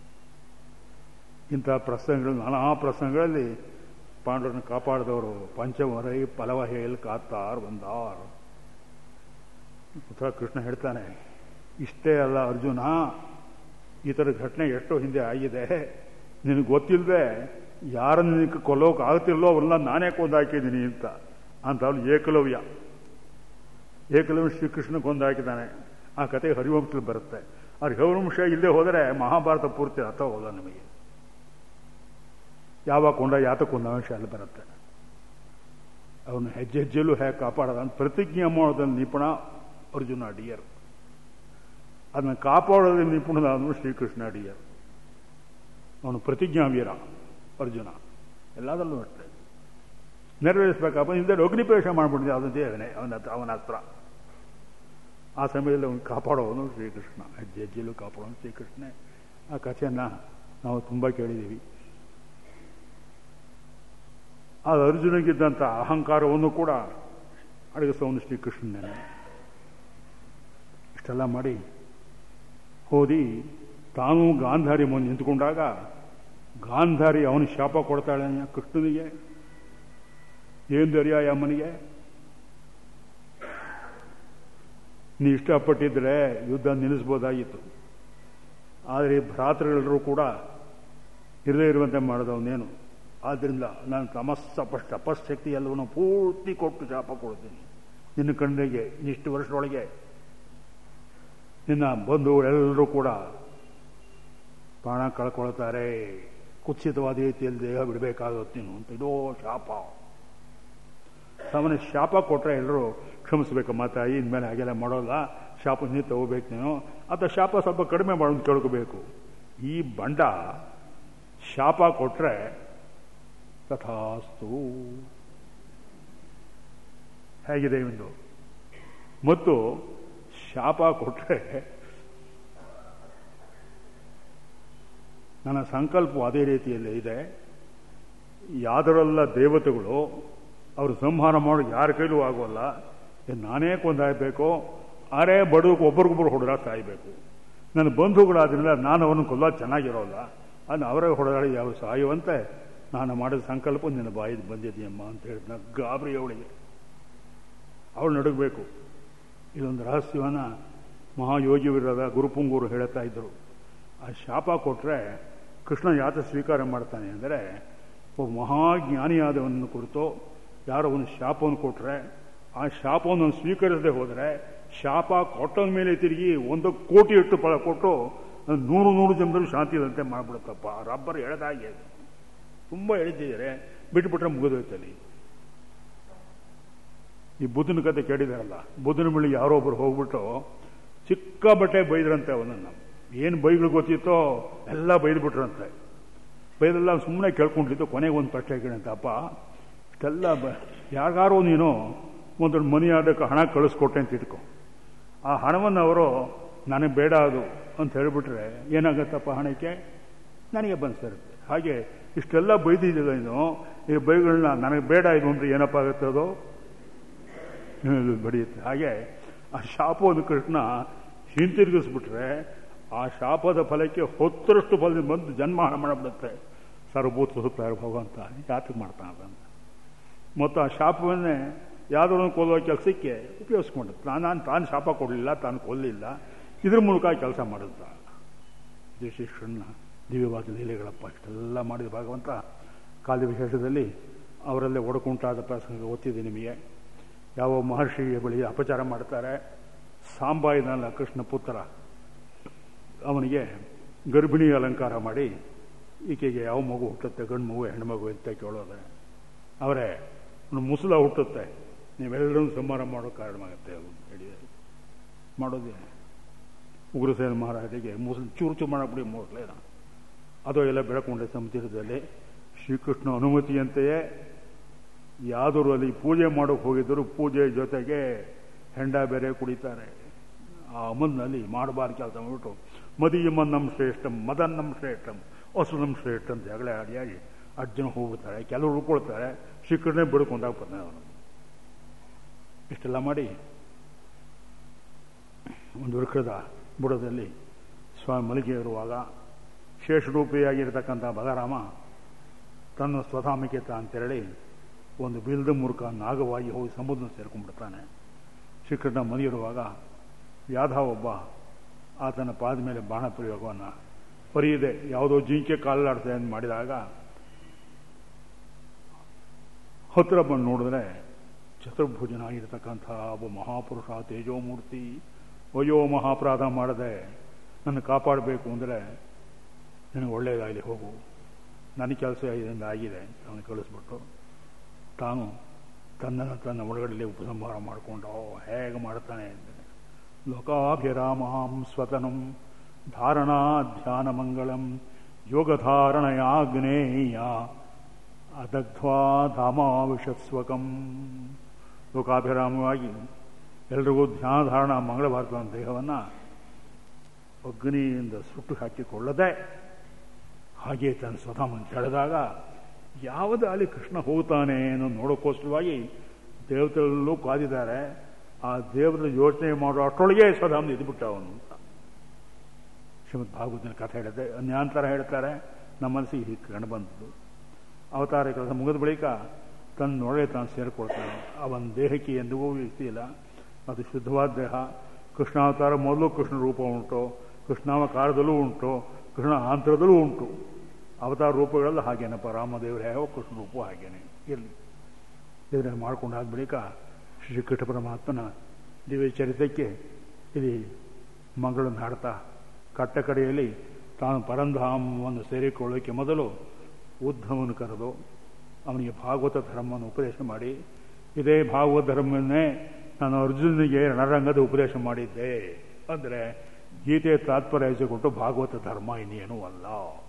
[SPEAKER 1] ಇಂಥ ಪ್ರಸಂಗಗಳು ನಾನಾ ಪ್ರಸಂಗಗಳಲ್ಲಿ ಪಾಂಡವರನ್ನು ಕಾಪಾಡಿದವರು ಪಂಚಮರೈ ಪಲವಹೇಲ್ ಕಾತ್ತಾರ್ ಬಂದಾರ್ ಪುತ್ರ ಕೃಷ್ಣ ಹೇಳ್ತಾನೆ ಇಷ್ಟೇ ಅಲ್ಲ ಅರ್ಜುನ ಈ ಥರ ಘಟನೆ ಎಷ್ಟೋ ಹಿಂದೆ ಆಗಿದೆ ನಿನಗೆ ಗೊತ್ತಿಲ್ಲದೆ ಯಾರನ್ನು ನಿನಗೆ ಕೊಲ್ಲೋಕೆ ಆಗ್ತಿಲ್ಲೋ ಅವ್ರನ್ನ ನಾನೇ ಕೊಂದಾಕಿದ್ದೀನಿ ಅಂತ ಅಂತ ಅವನು ಏಕಲವ್ಯ ಏಕಲವ್ಯ ಶ್ರೀಕೃಷ್ಣ ಕೊಂದಾಕಿದ್ದಾನೆ ಆ ಕತೆ ಹರಿವಂಶದಲ್ಲಿ ಬರುತ್ತೆ ಅವ್ರ ಹರಿವಂಶ ಇಲ್ಲದೆ ಹೋದರೆ ಮಹಾಭಾರತ ಪೂರ್ತಿ ಅರ್ಥ ಹೋದ ನಮಗೆ ಯಾವಾಗ ಕೊಂಡ ಯಾತ ಕೊಂದ ಅಂಶ ಅಲ್ಲಿ ಬರುತ್ತೆ ಅವನು ಹೆಜ್ಜೆ ಹೆಜ್ಜೆಲ್ಲೂ ಹೇಗೆ ಕಾಪಾಡದ ಅಂತ ಪ್ರತಿಜ್ಞೆ ಮಾಡೋದ್ರಲ್ಲಿ ನಿಪುಣ ಅರ್ಜುನ ಅಡಿಯರ್ ಅದನ್ನು ಕಾಪಾಡೋದ್ರಲ್ಲಿ ನಿಪುಣನಾದನು ಶ್ರೀಕೃಷ್ಣ ಅಡಿಯರ್ ಅವನು ಪ್ರತಿಜ್ಞಾವೀರ ಅರ್ಜುನ ಎಲ್ಲದರಲ್ಲೂ ಅಷ್ಟೇ ನೆರವೇರಿಸಬೇಕಪ್ಪ ಹಿಂದೆ ಅಗ್ನಿಪೇಶ ಮಾಡಿಬಿಟ್ಟಿದೆ ಅದನ್ನೇ ಅವನೇ ಅವನ ಅವನ ಅಸ್ತ್ರ ಆ ಸಮಯದಲ್ಲಿ ಅವನು ಕಾಪಾಡೋವನು ಶ್ರೀಕೃಷ್ಣ ಹೆಜ್ಜೆ ಹೆಜ್ಜೆಲ್ಲೂ ಕಾಪಾಡೋನು ಶ್ರೀಕೃಷ್ಣ ಆ ಕಥೆಯನ್ನು ನಾವು ತುಂಬ ಕೇಳಿದ್ದೀವಿ ಆ ಅರ್ಜುನಿಗಿದ್ದಂಥ ಅಹಂಕಾರವನ್ನು ಕೂಡ ಅಡಗಿಸೋನು ಶ್ರೀಕೃಷ್ಣನೇ ಇಷ್ಟೆಲ್ಲ ಮಾಡಿ ಹೋದಿ ತಾನು ಗಾಂಧಾರಿ ಮುಂದೆ ನಿಂತುಕೊಂಡಾಗ ಗಾಂಧಾರಿ ಅವನು ಶಾಪ ಕೊಡ್ತಾಳೆ ಕೃಷ್ಣನಿಗೆ ಏನು ದರ್ಯಾಯ ಅಮ್ಮನಿಗೆ ನೀ ಇಷ್ಟಪಟ್ಟಿದ್ರೆ ಯುದ್ಧ ನಿಲ್ಲಿಸ್ಬೋದಾಗಿತ್ತು ಆದರೆ ಭ್ರಾತೃಗಳೆಲ್ಲರೂ ಕೂಡ ಇರದೇ ಇರುವಂತೆ ಮಾಡಿದವನೇನು ಆದ್ದರಿಂದ ನಾನು ತಮಸ್ಸ ತಪಶಕ್ತಿ ಎಲ್ಲವನ್ನು ಪೂರ್ತಿ ಕೊಟ್ಟು ಶಾಪ ಕೊಡ್ತೀನಿ ನಿನ್ನ ಕಣ್ಣಿಗೆ ಇಷ್ಟು ವರ್ಷದೊಳಗೆ ನಿನ್ನ ಬಂಧುಗಳೆಲ್ಲರೂ ಕೂಡ ಪ್ರಾಣ ಕಳ್ಕೊಳ್ತಾರೆ ಕುತ್ಸಿತವಾದ ರೀತಿಯಲ್ಲಿ ದೇಹ ಬಿಡಬೇಕಾಗುತ್ತೆ ನೀನು ಅಂತ ಇದೋ ಶಾಪ ಸಾಮಾನ್ಯ ಶಾಪ ಕೊಟ್ಟರೆ ಎಲ್ಲರೂ ಕ್ಷಮಿಸ್ಬೇಕಮ್ಮ ತಾಯಿ ಇನ್ಮೇಲೆ ಹಾಗೆಲ್ಲ ಮಾಡೋಲ್ಲ ಶಾಪ ನೀನು ತಗೋಬೇಕು ನೀನು ಅಥವಾ ಶಾಪ ಸ್ವಲ್ಪ ಕಡಿಮೆ ಮಾಡೋದು ಕೇಳ್ಕೋಬೇಕು ಈ ಬಂಡ ಶಾಪ ಕೊಟ್ಟರೆ ತಥಾಸ್ತು ಹೇಗಿದೆ ಒಂದು ಮತ್ತು ಶಾಪ ಕೊಟ್ಟರೆ ನನ್ನ ಸಂಕಲ್ಪ ಅದೇ ರೀತಿಯಲ್ಲಿ ಇದೆ ಯಾದರೆಲ್ಲ ದೇವತೆಗಳು ಅವರು ಸಂಹಾರ ಮಾಡೋ ಯಾರ ಕೈಲೂ ಆಗೋಲ್ಲ ನಾನೇ ಕೊಂದಾಗಬೇಕು ಆರೇ ಬಡವಕ್ಕೆ ಒಬ್ಬರಿಗೊಬ್ಬರು ಹೊಡೆದ ಸಾಯಬೇಕು ನನ್ನ ಬಂಧುಗಳಾದ್ರಿಂದ ನಾನು ಅವನು ಕೊಲ್ಲ ಚೆನ್ನಾಗಿರೋಲ್ಲ ಅದನ್ನು ಅವರೇ ಹೊಡೆದಾಡಿ ಯಾವ ಸಾಯುವಂತೆ ನಾನು ಮಾಡಿದ ಸಂಕಲ್ಪ ನಿನ್ನ ಬಾಯಿಗೆ ಬಂದಿದೆಯಮ್ಮ ಅಂತ ಹೇಳಿದ ಗಾಬರಿ ಅವಳಿಗೆ ಅವಳು ನಡಗಬೇಕು ಇದೊಂದು ರಹಸ್ಯವನ್ನು ಮಹಾಯೋಗಿವಿರದ ಗುರುಪುಂಗೂರು ಹೇಳ್ತಾ ಇದ್ದರು ಆ ಶಾಪ ಕೊಟ್ಟರೆ ಕೃಷ್ಣ ಯಾತ ಸ್ವೀಕಾರ ಮಾಡ್ತಾನೆ ಅಂದರೆ ಒಬ್ಬ ಮಹಾಜ್ಞಾನಿಯಾದವನನ್ನು ಕುರಿತು ಯಾರೋ ಒಂದು ಶಾಪವನ್ನು ಕೊಟ್ಟರೆ ಆ ಶಾಪವನ್ನು ಸ್ವೀಕರಿಸದೆ ಹೋದರೆ ಶಾಪ ಕೊಟ್ಟದ ಮೇಲೆ ತಿರುಗಿ ಒಂದು ಕೋಟಿ ಇಟ್ಟು ಫಲ ಕೊಟ್ಟು ನೂರು ನೂರು ಜನದಲ್ಲಿ ಶಾಂತಿ ಇದಂತೆ ಮಾಡಿಬಿಡುತ್ತಪ್ಪ ರಬ್ಬರ್ ಎಳೆದಾಗೆ ತುಂಬ ಎಳೆದಿದ್ದಾರೆ ಬಿಟ್ಬಿಟ್ರೆ ಮುಗಿದೋಯ್ತಲ್ಲಿ ಈ ಬುದ್ಧನ ಕತೆ ಕೇಳಿದಾರಲ್ಲ ಬುದ್ಧನ ಬಳಿ ಯಾರೋ ಒಬ್ರು ಹೋಗ್ಬಿಟ್ಟು ಚಿಕ್ಕ ಬಟ್ಟೆ ಬೈದ್ರಂತೆ ಅವನನ್ನು ಏನು ಬೈಗಳು ಗೊತ್ತಿತ್ತೋ ಎಲ್ಲ ಬೈದ್ಬಿಟ್ರಂತೆ ಬೈದೆಲ್ಲ ಸುಮ್ಮನೆ ಕೇಳ್ಕೊಂಡಿದ್ದು ಕೊನೆಗೆ ಒಂದು ಪ್ರಶ್ನೆ ಕೇಳಂತೆ ಅಪ್ಪ ಇಷ್ಟೆಲ್ಲ ಬ ಯಾರಿಗಾರೋ ನೀನು ಒಂದು ಮನಿ ಆದಕ್ಕೆ ಹಣ ಕಳಿಸ್ಕೊಟ್ಟೆ ಅಂತ ಇಟ್ಕೊ ಆ ಹಣವನ್ನು ಅವರು ನನಗೆ ಬೇಡ ಅದು ಅಂತ ಹೇಳಿಬಿಟ್ರೆ ಏನಾಗತ್ತಪ್ಪ ಹಣಕ್ಕೆ ನನಗೆ ಬಂದು ಸೇರುತ್ತೆ ಹಾಗೆ ಇಷ್ಟೆಲ್ಲ ಬೈದಿದ್ದಿಲ್ಲ ನೀನು ಈ ಬೈಗಳನ್ನ ನನಗೆ ಬೇಡ ಇದು ಅಂದರೆ ಏನಪ್ಪ ಆಗುತ್ತೆ ಅದು ಬಡಿಯುತ್ತೆ ಹಾಗೆ ಆ ಶಾಪವನ್ನು ಕೃಷ್ಣ ಹಿಂತಿರುಗಿಸ್ಬಿಟ್ರೆ ಆ ಶಾಪದ ಫಲಕ್ಕೆ ಹೊತ್ತರಷ್ಟು ಫಲ ಬಂದು ಜನ್ಮ ಹಣ ಮಾಡಿಬಿಡುತ್ತೆ ಸರ್ವಭೂತ ಸುತ್ತಾರ ಭಗವಂತ ಯಾತಕ್ಕೆ ಮಾಡ್ತಾನೆ ಅದನ್ನು ಮತ್ತು ಆ ಶಾಪವನ್ನೇ ಯಾವುದೋ ಕೊಲ್ಲುವ ಕೆಲಸಕ್ಕೆ ಉಪಯೋಗಿಸ್ಕೊಂಡು ನಾನು ನಾನು ತಾನು ಶಾಪ ಕೊಡಲಿಲ್ಲ ತಾನು ಕೊಲ್ಲಿಲ್ಲ ಇದ್ರ ಮೂಲಕ ಕೆಲಸ ಮಾಡಿದ್ದ ದೇಶಿಷ್ಠನ ದಿವ್ಯವಾದ ಲೀಲೆಗಳಪ್ಪ ಇಷ್ಟೆಲ್ಲ ಮಾಡಿದ ಭಗವಂತ ಕಾಲ ವಿಶೇಷದಲ್ಲಿ ಅವರಲ್ಲೇ ಒಡಕುಂಟಾದ ಪ್ರಸಂಗ ಗೊತ್ತಿದೆ ನಿಮಗೆ ಯಾವ ಮಹರ್ಷಿಯ ಬಳಿ ಅಪಚಾರ ಮಾಡ್ತಾರೆ ಸಾಂಬ ಇದನ್ನಲ್ಲ ಕೃಷ್ಣ ಪುತ್ರ ಅವನಿಗೆ ಗರ್ಭಿಣಿ ಅಲಂಕಾರ ಮಾಡಿ ಈಕೆಗೆ ಯಾವ ಮಗು ಹುಟ್ಟುತ್ತೆ ಗಂಡು ಮಗು ಹೆಣ್ಣು ಮಗು ಅಂತ ಕೇಳೋದೆ ಅವರೇ ಒಂದು ಮುಸುಲ ಹುಟ್ಟುತ್ತೆ ನೀವೆಲ್ಲರೂ ಸಂಹಾರ ಮಾಡೋ ಕಾರಣವಾಗುತ್ತೆ ಅದು ಹೇಳಿದೆ ಮಾಡೋದೇ ಉಗ್ರಸೇನ ಮಹಾರಾಜರಿಗೆ ಮುಸುಲ್ ಚೂರು ಚೂರು ಮಾಡಬಿಡಿ ಮೋಸ್ಲೇನ ಅದು ಎಲ್ಲ ಬೆಳಕೊಂಡೆ ಸಮುದ್ರದಲ್ಲಿ ಶ್ರೀಕೃಷ್ಣ ಅನುಮತಿಯಂತೆಯೇ ಯಾವ್ದಾರು ಅಲ್ಲಿ ಪೂಜೆ ಮಾಡೋಕೆ ಹೋಗಿದ್ದರು ಪೂಜೆ ಜೊತೆಗೆ ಹೆಂಡ ಬೇರೆ ಕುಡಿತಾರೆ ಆ ಅಮ್ಮನಲ್ಲಿ ಮಾಡಬಾರ್ದು ಕೆಲಸ ಮಾಡ್ಬಿಟ್ಟು ಮದಿಯಮ್ಮನ್ನಂ ಶ್ರೇಷ್ಠಂ ಮದನ್ನಂ ಶ್ರೇಷ್ಠಂ ಹಸುನಂ ಶ್ರೇಷ್ಠ ಅಂತ ಜಗಳ ಆಡಿ ಆಡಿ ಅರ್ಜುನ ಹೋಗ್ಬಿಡ್ತಾರೆ ಕೆಲವರು ಉಳ್ಕೊಳ್ತಾರೆ ಶ್ರೀಕೃಷ್ಣನೇ ಬಿಡ್ಕೊಂಡಾಗ ಬರ್ತಾನೆ ಅವನು ಇಷ್ಟೆಲ್ಲ ಮಾಡಿ ಒಂದು ವೃಕ್ಷದ ಬುಡದಲ್ಲಿ ಸ್ವಾಮಿ ಮಲಿಗೆ ಇರುವಾಗ ಶೇಷರೂಪಿಯಾಗಿರ್ತಕ್ಕಂಥ ಬಲರಾಮ ತನ್ನ ಸ್ವಧಾಮಿಕೆ ಅಂತೇಳಿ ಒಂದು ಬಿಲ್ದ ಮೂಲಕ ನಾಗವಾಗಿ ಹೋಗಿ ಸಮುದ್ರ ಸೇರ್ಕೊಂಡ್ಬಿಡ್ತಾನೆ ಶ್ರೀಕೃಷ್ಣ ಮನೆಯಿರುವಾಗ ಯಾದವ ಒಬ್ಬ ಆತನ ಪಾದ ಮೇಲೆ ಬಾಣ ಪ್ರಯೋಗವನ್ನು ಪರಿಯದೆ ಯಾವುದೋ ಜಿಂಕೆ ಕಾಲಾಡ್ತದೆ ಅಂತ ಮಾಡಿದಾಗ ಹತ್ತಿರ ಬಂದು ನೋಡಿದ್ರೆ ಚತುರ್ಭುಜನಾಗಿರ್ತಕ್ಕಂಥ ಒಬ್ಬ ಮಹಾಪುರುಷ ತೇಜೋಮೂರ್ತಿ ವಯೋ ಮಹಾಪರಾಧ ಮಾಡದೆ ನನ್ನ ಕಾಪಾಡಬೇಕು ಅಂದರೆ ನಿನಗೆ ಒಳ್ಳೆಯದಾಗಲಿ ಹೋಗು ನನ್ನ ಕೆಲಸ ಇದರಿಂದ ಆಗಿದೆ ಅವನು ಕಳಿಸ್ಬಿಟ್ಟು ತಾನು ತನ್ನನ್ನು ತನ್ನ ಒಳಗಡೆಯಲ್ಲಿ ಉಪಸಂಹಾರ ಮಾಡಿಕೊಂಡು ಹೇಗೆ ಮಾಡ್ತಾನೆ ಅಂದರೆ ಲೋಕಾಭಿರಾಮಾಂ ಸ್ವತನಂ ಧಾರಣಾ ಧ್ಯಾನ ಮಂಗಳಂ ಯೋಗಧಾರಣಯಾಗ್ನೇಯ ಅದಗ್ಧ್ವಾ ಧಾಮಾವಿಷಸ್ವಕಂ ಲೋಕಾಭಿರಾಮವಾಗಿ ಎಲ್ರಿಗೂ ಧ್ಯಾನ ಧಾರಣ ಮಂಗಳಭಾರತ ದೇಹವನ್ನು ಅಗ್ನಿಯಿಂದ ಸುಟ್ಟು ಹಾಕಿಕೊಳ್ಳದೆ ಹಾಗೆ ತನ್ನ ಸ್ವಧಾಮನ್ನು ತೆಳೆದಾಗ ಯಾವುದೇ ಅಲ್ಲಿ ಕೃಷ್ಣ ಹೋಗ್ತಾನೆ ಅನ್ನೋ ನೋಡೋಕ್ಕೋಸ್ಕರವಾಗಿ ದೇವತೆಗಳಲ್ಲೂ ಕಾದಿದ್ದಾರೆ ಆ ದೇವರ ಯೋಚನೆ ಮಾಡೋ ಅಷ್ಟರೊಳಗೆ ಸ್ವಧಾಮ ಇದ್ಬಿಟ್ಟ ಅವನು ಅಂತ ಶ್ರೀಮದ್ ಭಾಗವತನ ಕಥೆ ಹೇಳಿದೆ ಅನ್ಯಾಂತರ ಹೇಳ್ತಾರೆ ನಮ್ಮ ಮನಸ್ಸಿಗೆ ಹೀಗೆ ಕಂಡು ಬಂದದ್ದು ಅವತಾರ ಕೆಲಸ ಮುಗಿದ ಬಳಿಕ ತನ್ನೊಳಗೆ ತಾನು ಸೇರಿಕೊಳ್ತಾನೆ ಅವನ ದೇಹಕ್ಕೆ ಎಂದಿಗೂ ವ್ಯಕ್ತಿ ಇಲ್ಲ ಅದು ಶುದ್ಧವಾದ ದೇಹ ಕೃಷ್ಣಾವತಾರ ಮೊದಲು ಕೃಷ್ಣ ರೂಪ ಉಂಟು ಕೃಷ್ಣಾವತಾರದಲ್ಲೂ ಉಂಟು ಕೃಷ್ಣ ಆಂತರದಲ್ಲೂ ಉಂಟು ಅವತಾರ ರೂಪಗಳೆಲ್ಲ ಹಾಗೇನಪ್ಪ ರಾಮದೇವರ ಹೇಗೋ ಕೃಷ್ಣ ರೂಪ ಹಾಗೇನೆ ಇರಲಿ ಇದನ್ನು ಮಾಡ್ಕೊಂಡಾದ ಬಳಿಕ ಶ್ರೀಕೃಷ್ಣ ಪರಮಾತ್ಮನ ದಿವ್ಯ ಚರಿತಕ್ಕೆ ಇಲ್ಲಿ ಮಗಳನ್ನು ಹಾಡ್ತಾ ಕಟ್ಟ ಕಡೆಯಲ್ಲಿ ತಾನು ಪರಂಧಾಮವನ್ನು ಸೇರಿಕೊಳ್ಳೋಕ್ಕೆ ಮೊದಲು ಉದ್ಧವನು ಕರೆದು ಅವನಿಗೆ ಭಾಗವತ ಧರ್ಮವನ್ನು ಉಪದೇಶ ಮಾಡಿ ಇದೇ ಭಾಗವತ ಧರ್ಮವನ್ನೇ ನಾನು ಅರ್ಜುನಿಗೆ ರಣರಂಗದ ಉಪದೇಶ ಮಾಡಿದ್ದೆ ಅಂದರೆ ಗೀತೆ ತಾತ್ಪರ್ಯ ಕೊಟ್ಟು ಭಾಗವತ ಧರ್ಮ ಇನ್ನೇನೂ ಅಲ್ಲ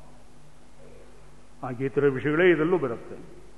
[SPEAKER 1] ಆ ಗೀತೆಯ ವಿಷಯಗಳೇ ಇದರಲ್ಲೂ ಬರುತ್ತೆ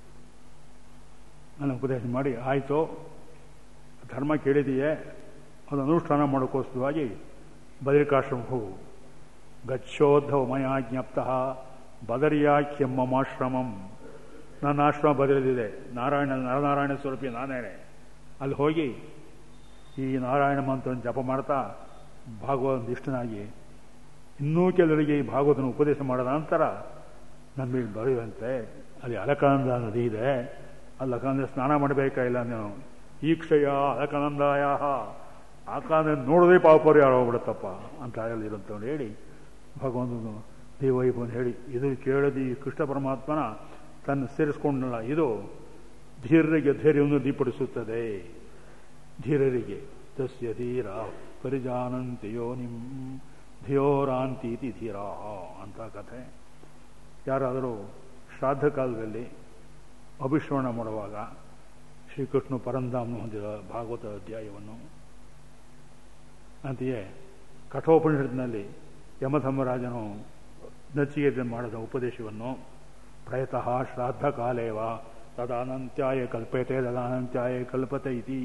[SPEAKER 1] ನಾನು ಉಪದೇಶ ಮಾಡಿ ಆಯಿತು ಧರ್ಮ ಕೇಳಿದೆಯೇ ಅದು ಅನುಷ್ಠಾನ ಮಾಡೋಕ್ಕೋಸ್ಕರವಾಗಿ ಬದರಿಕಾಶ್ರಮ ಹೋಗು ಗಚ್ಚೋದ್ಧವ ಮಯ ಜ್ಞಪ್ತಃ ಬದರಿಯಾಖ್ಯಮ್ಮಮಾಶ್ರಮಂ ನನ್ನ ಆಶ್ರಮ ಬದಲಿದೆ ನಾರಾಯಣ ನರನಾರಾಯಣ ಸ್ವರೂಪಿ ನಾನೇನೆ ಅಲ್ಲಿ ಹೋಗಿ ಈ ನಾರಾಯಣ ಮಂತ್ರವನ್ನು ಜಪ ಮಾಡ್ತಾ ಭಾಗವತ ಇಷ್ಟನಾಗಿ ಇನ್ನೂ ಕೆಲವರಿಗೆ ಈ ಭಾಗವತನ ಉಪದೇಶ ಮಾಡಿದ ನಂತರ ನಮಗೆ ಬರೆಯುವಂತೆ ಅಲ್ಲಿ ಅಲಕಾನಂದ ನದಿ ಇದೆ ಅಲ್ಲಿ ಅಲಕಾನಂದ ಸ್ನಾನ ಮಾಡಬೇಕಾಗಿಲ್ಲ ನೀವು ಈ ಕ್ಷಯ ಅಲಕಾನಂದಾಯ ಆಕಾಂದ ನೋಡದೆ ಪಾಪರು ಯಾರೋ ಹೋಗ್ಬಿಡುತ್ತಪ್ಪ ಅಂತ ಅಲ್ಲಿ ಇರುವಂಥವ್ನು ಹೇಳಿ ಭಗವಂತನು ದೇವೈಭವನ್ ಹೇಳಿ ಇದು ಕೇಳದಿ ಕೃಷ್ಣ ಪರಮಾತ್ಮನ ತನ್ನ ಸೇರಿಸ್ಕೊಂಡಲ್ಲ ಇದು ಧೀರರಿಗೆ ಧೈರ್ಯವನ್ನು ದೀಪಡಿಸುತ್ತದೆ ಧೀರರಿಗೆ ತಸ್ಯ ಧೀರ ಪರಿಜಾನಂತಿ ಯೋನಿಂ ಧಿಯೋರಾಂತೀತಿ ಧೀರ ಅಂತ ಕಥೆ ಯಾರಾದರೂ ಶ್ರಾದ್ದ ಕಾಲದಲ್ಲಿ ಅಭಿಶ್ರವಣ ಮಾಡುವಾಗ ಶ್ರೀಕೃಷ್ಣ ಪರಂಧಾಮನು ಹೊಂದಿದ ಭಾಗವತ ಅಧ್ಯಾಯವನ್ನು ಅಂತೆಯೇ ಕಠೋಪನಿಷತ್ನಲ್ಲಿ ಯಮಧರ್ಮರಾಜನು ನಚಿಗೆ ಮಾಡಿದ ಉಪದೇಶವನ್ನು ಪ್ರಯತಃ ಶ್ರಾದ್ದ ಕಾಲೇವ ತದಾನಂತ್ಯಾಯ ಕಲ್ಪತೆ ತದಾನಂತ್ಯಾಯ ಕಲ್ಪತೆ ಇತಿ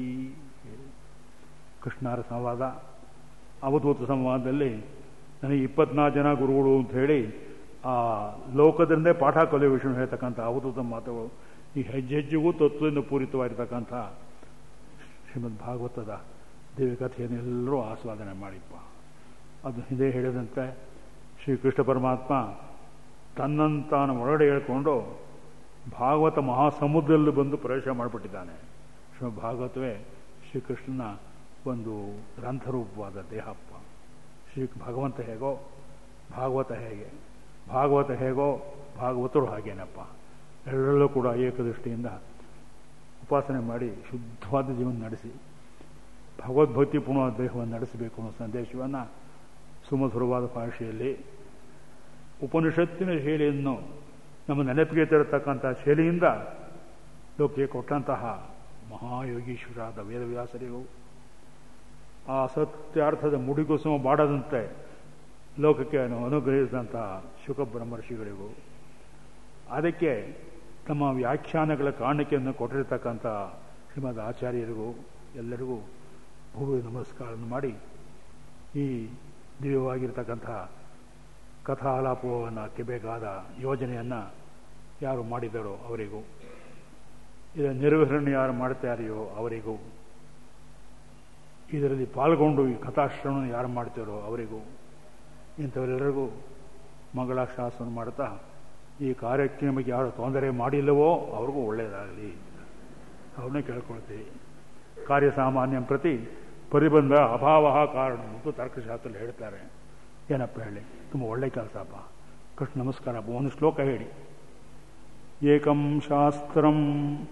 [SPEAKER 1] ಕೃಷ್ಣರ ಸಂವಾದ ಅವಧೂತ ಸಂವಾದದಲ್ಲಿ ನನಗೆ ಇಪ್ಪತ್ನಾಲ್ಕು ಜನ ಗುರುಗಳು ಅಂತ ಹೇಳಿ ಆ ಲೋಕದಿಂದೇ ಪಾಠ ಕಲಿಯುವ ವಿಷಯ ಹೇಳ್ತಕ್ಕಂಥ ಅವಧೂತ ಮಾತುಗಳು ಈ ಹೆಜ್ಜೆ ಹೆಜ್ಜೆಗೂ ತತ್ವದಿಂದ ಪೂರಿತವಾಗಿರ್ತಕ್ಕಂಥ ಶ್ರೀಮದ್ ಭಾಗವತದ ದೇವಿ ಕಥೆಯನ್ನೆಲ್ಲರೂ ಆಸ್ವಾದನೆ ಮಾಡಿಪ್ಪ ಅದು ಹಿಂದೆ ಹೇಳಿದಂತೆ ಶ್ರೀಕೃಷ್ಣ ಪರಮಾತ್ಮ ತನ್ನಂತಾನು ಒಳಗಡೆ ಹೇಳ್ಕೊಂಡು ಭಾಗವತ ಮಹಾಸಮುದ್ರದಲ್ಲಿ ಬಂದು ಪ್ರವೇಶ ಮಾಡಿಬಿಟ್ಟಿದ್ದಾನೆ ಶ್ರೀ ಭಾಗವತವೇ ಶ್ರೀಕೃಷ್ಣನ ಒಂದು ಗ್ರಂಥರೂಪವಾದ ದೇಹಪ್ಪ ಶ್ರೀ ಭಗವಂತ ಹೇಗೋ ಭಾಗವತ ಹೇಗೆ ಭಾಗವತ ಹೇಗೋ ಭಾಗವತರು ಹಾಗೇನಪ್ಪ ಎಲ್ಲರಲ್ಲೂ ಕೂಡ ಏಕದೃಷ್ಟಿಯಿಂದ ಉಪಾಸನೆ ಮಾಡಿ ಶುದ್ಧವಾದ ಜೀವನ ನಡೆಸಿ ಭಗವದ್ಭಕ್ತಿಪೂರ್ಣವಾದ ದೇಹವನ್ನು ನಡೆಸಬೇಕು ಅನ್ನೋ ಸಂದೇಶವನ್ನು ಸುಮಧುರವಾದ ಭಾಷೆಯಲ್ಲಿ ಉಪನಿಷತ್ತಿನ ಶೈಲಿಯನ್ನು ನಮ್ಮ ನೆನಪಿಗೆ ತರತಕ್ಕಂಥ ಶೈಲಿಯಿಂದ ಲೋಕಕ್ಕೆ ಕೊಟ್ಟಂತಹ ಮಹಾಯೋಗೀಶ್ವರಾದ ವೇದವ್ಯಾಸರಿಗೂ ಆ ಸತ್ಯಾರ್ಥದ ಮುಡಿಗುಸುಮ ಮಾಡದಂತೆ ಲೋಕಕ್ಕೆ ಅನುಗ್ರಹಿಸಿದಂತಹ ಶುಕ ಬ್ರಹ್ಮರ್ಷಿಗಳಿಗೂ ಅದಕ್ಕೆ ತಮ್ಮ ವ್ಯಾಖ್ಯಾನಗಳ ಕಾಣಿಕೆಯನ್ನು ಕೊಟ್ಟಿರತಕ್ಕಂಥ ಶ್ರೀಮದ್ ಆಚಾರ್ಯರಿಗೂ ಎಲ್ಲರಿಗೂ ಭೂಮಿ ನಮಸ್ಕಾರವನ್ನು ಮಾಡಿ ಈ ದಿವ್ಯವಾಗಿರ್ತಕ್ಕಂಥ ಕಥಾಲಾಪವನ್ನು ಬೇಕಾದ ಯೋಜನೆಯನ್ನು ಯಾರು ಮಾಡಿದರೋ ಅವರಿಗೂ ಇದರ ನಿರ್ವಹಣೆ ಯಾರು ಮಾಡ್ತಾರೆಯೋ ಅವರಿಗೂ ಇದರಲ್ಲಿ ಪಾಲ್ಗೊಂಡು ಈ ಕಥಾಶ್ರವಣ ಯಾರು ಮಾಡ್ತಾರೋ ಅವರಿಗೂ ಇಂಥವರೆಲ್ಲರಿಗೂ ಮಂಗಳಾಶಾಸನ ಮಾಡ್ತಾ ಈ ಕಾರ್ಯಕ್ಕೆ ನಮಗೆ ಯಾರು ತೊಂದರೆ ಮಾಡಿಲ್ಲವೋ ಅವ್ರಿಗೂ ಒಳ್ಳೆಯದಾಗಲಿ ಅವ್ರನ್ನೇ ಕೇಳ್ಕೊಳ್ತೀವಿ ಕಾರ್ಯಸಾಮಾನ್ಯ ಪ್ರತಿ ಪರಿಬಂಧ ಅಭಾವ ಕಾರಣ ಮತ್ತು ತರ್ಕಶಾಸ್ತ್ರದಲ್ಲಿ ಹೇಳ್ತಾರೆ ಏನಪ್ಪ ಹೇಳಿ ತುಂಬ ಒಳ್ಳೆ ಕೆಲಸಪ್ಪ ಕೃಷ್ಣ ನಮಸ್ಕಾರಪ್ಪ ಒಂದು ಶ್ಲೋಕ ಹೇಳಿ ಏಕಂ ಶಾಸ್ತ್ರಂ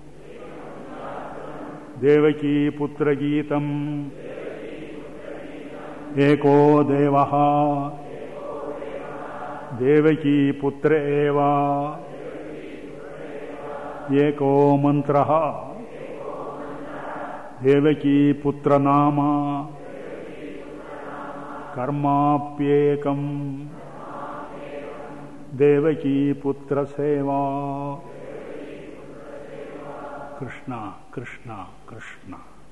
[SPEAKER 1] ದೇವಕೀ ಪುತ್ರಗೀತಂ ಏಕೋ ದೇವ ದೇವಕೀ ಪುತ್ರ ಏವ ಏಕೋ ಮಂತ್ರ ದೇವಕೀ ಪುತ್ರ ನಾಮ ಕರ್ಮಾಪ್ಯೇಕಂ ದೇವಕೀ ಪುತ್ರ ಸೇವಾ ಕೃಷ್ಣ ಕೃಷ್ಣ ಕೃಷ್ಣ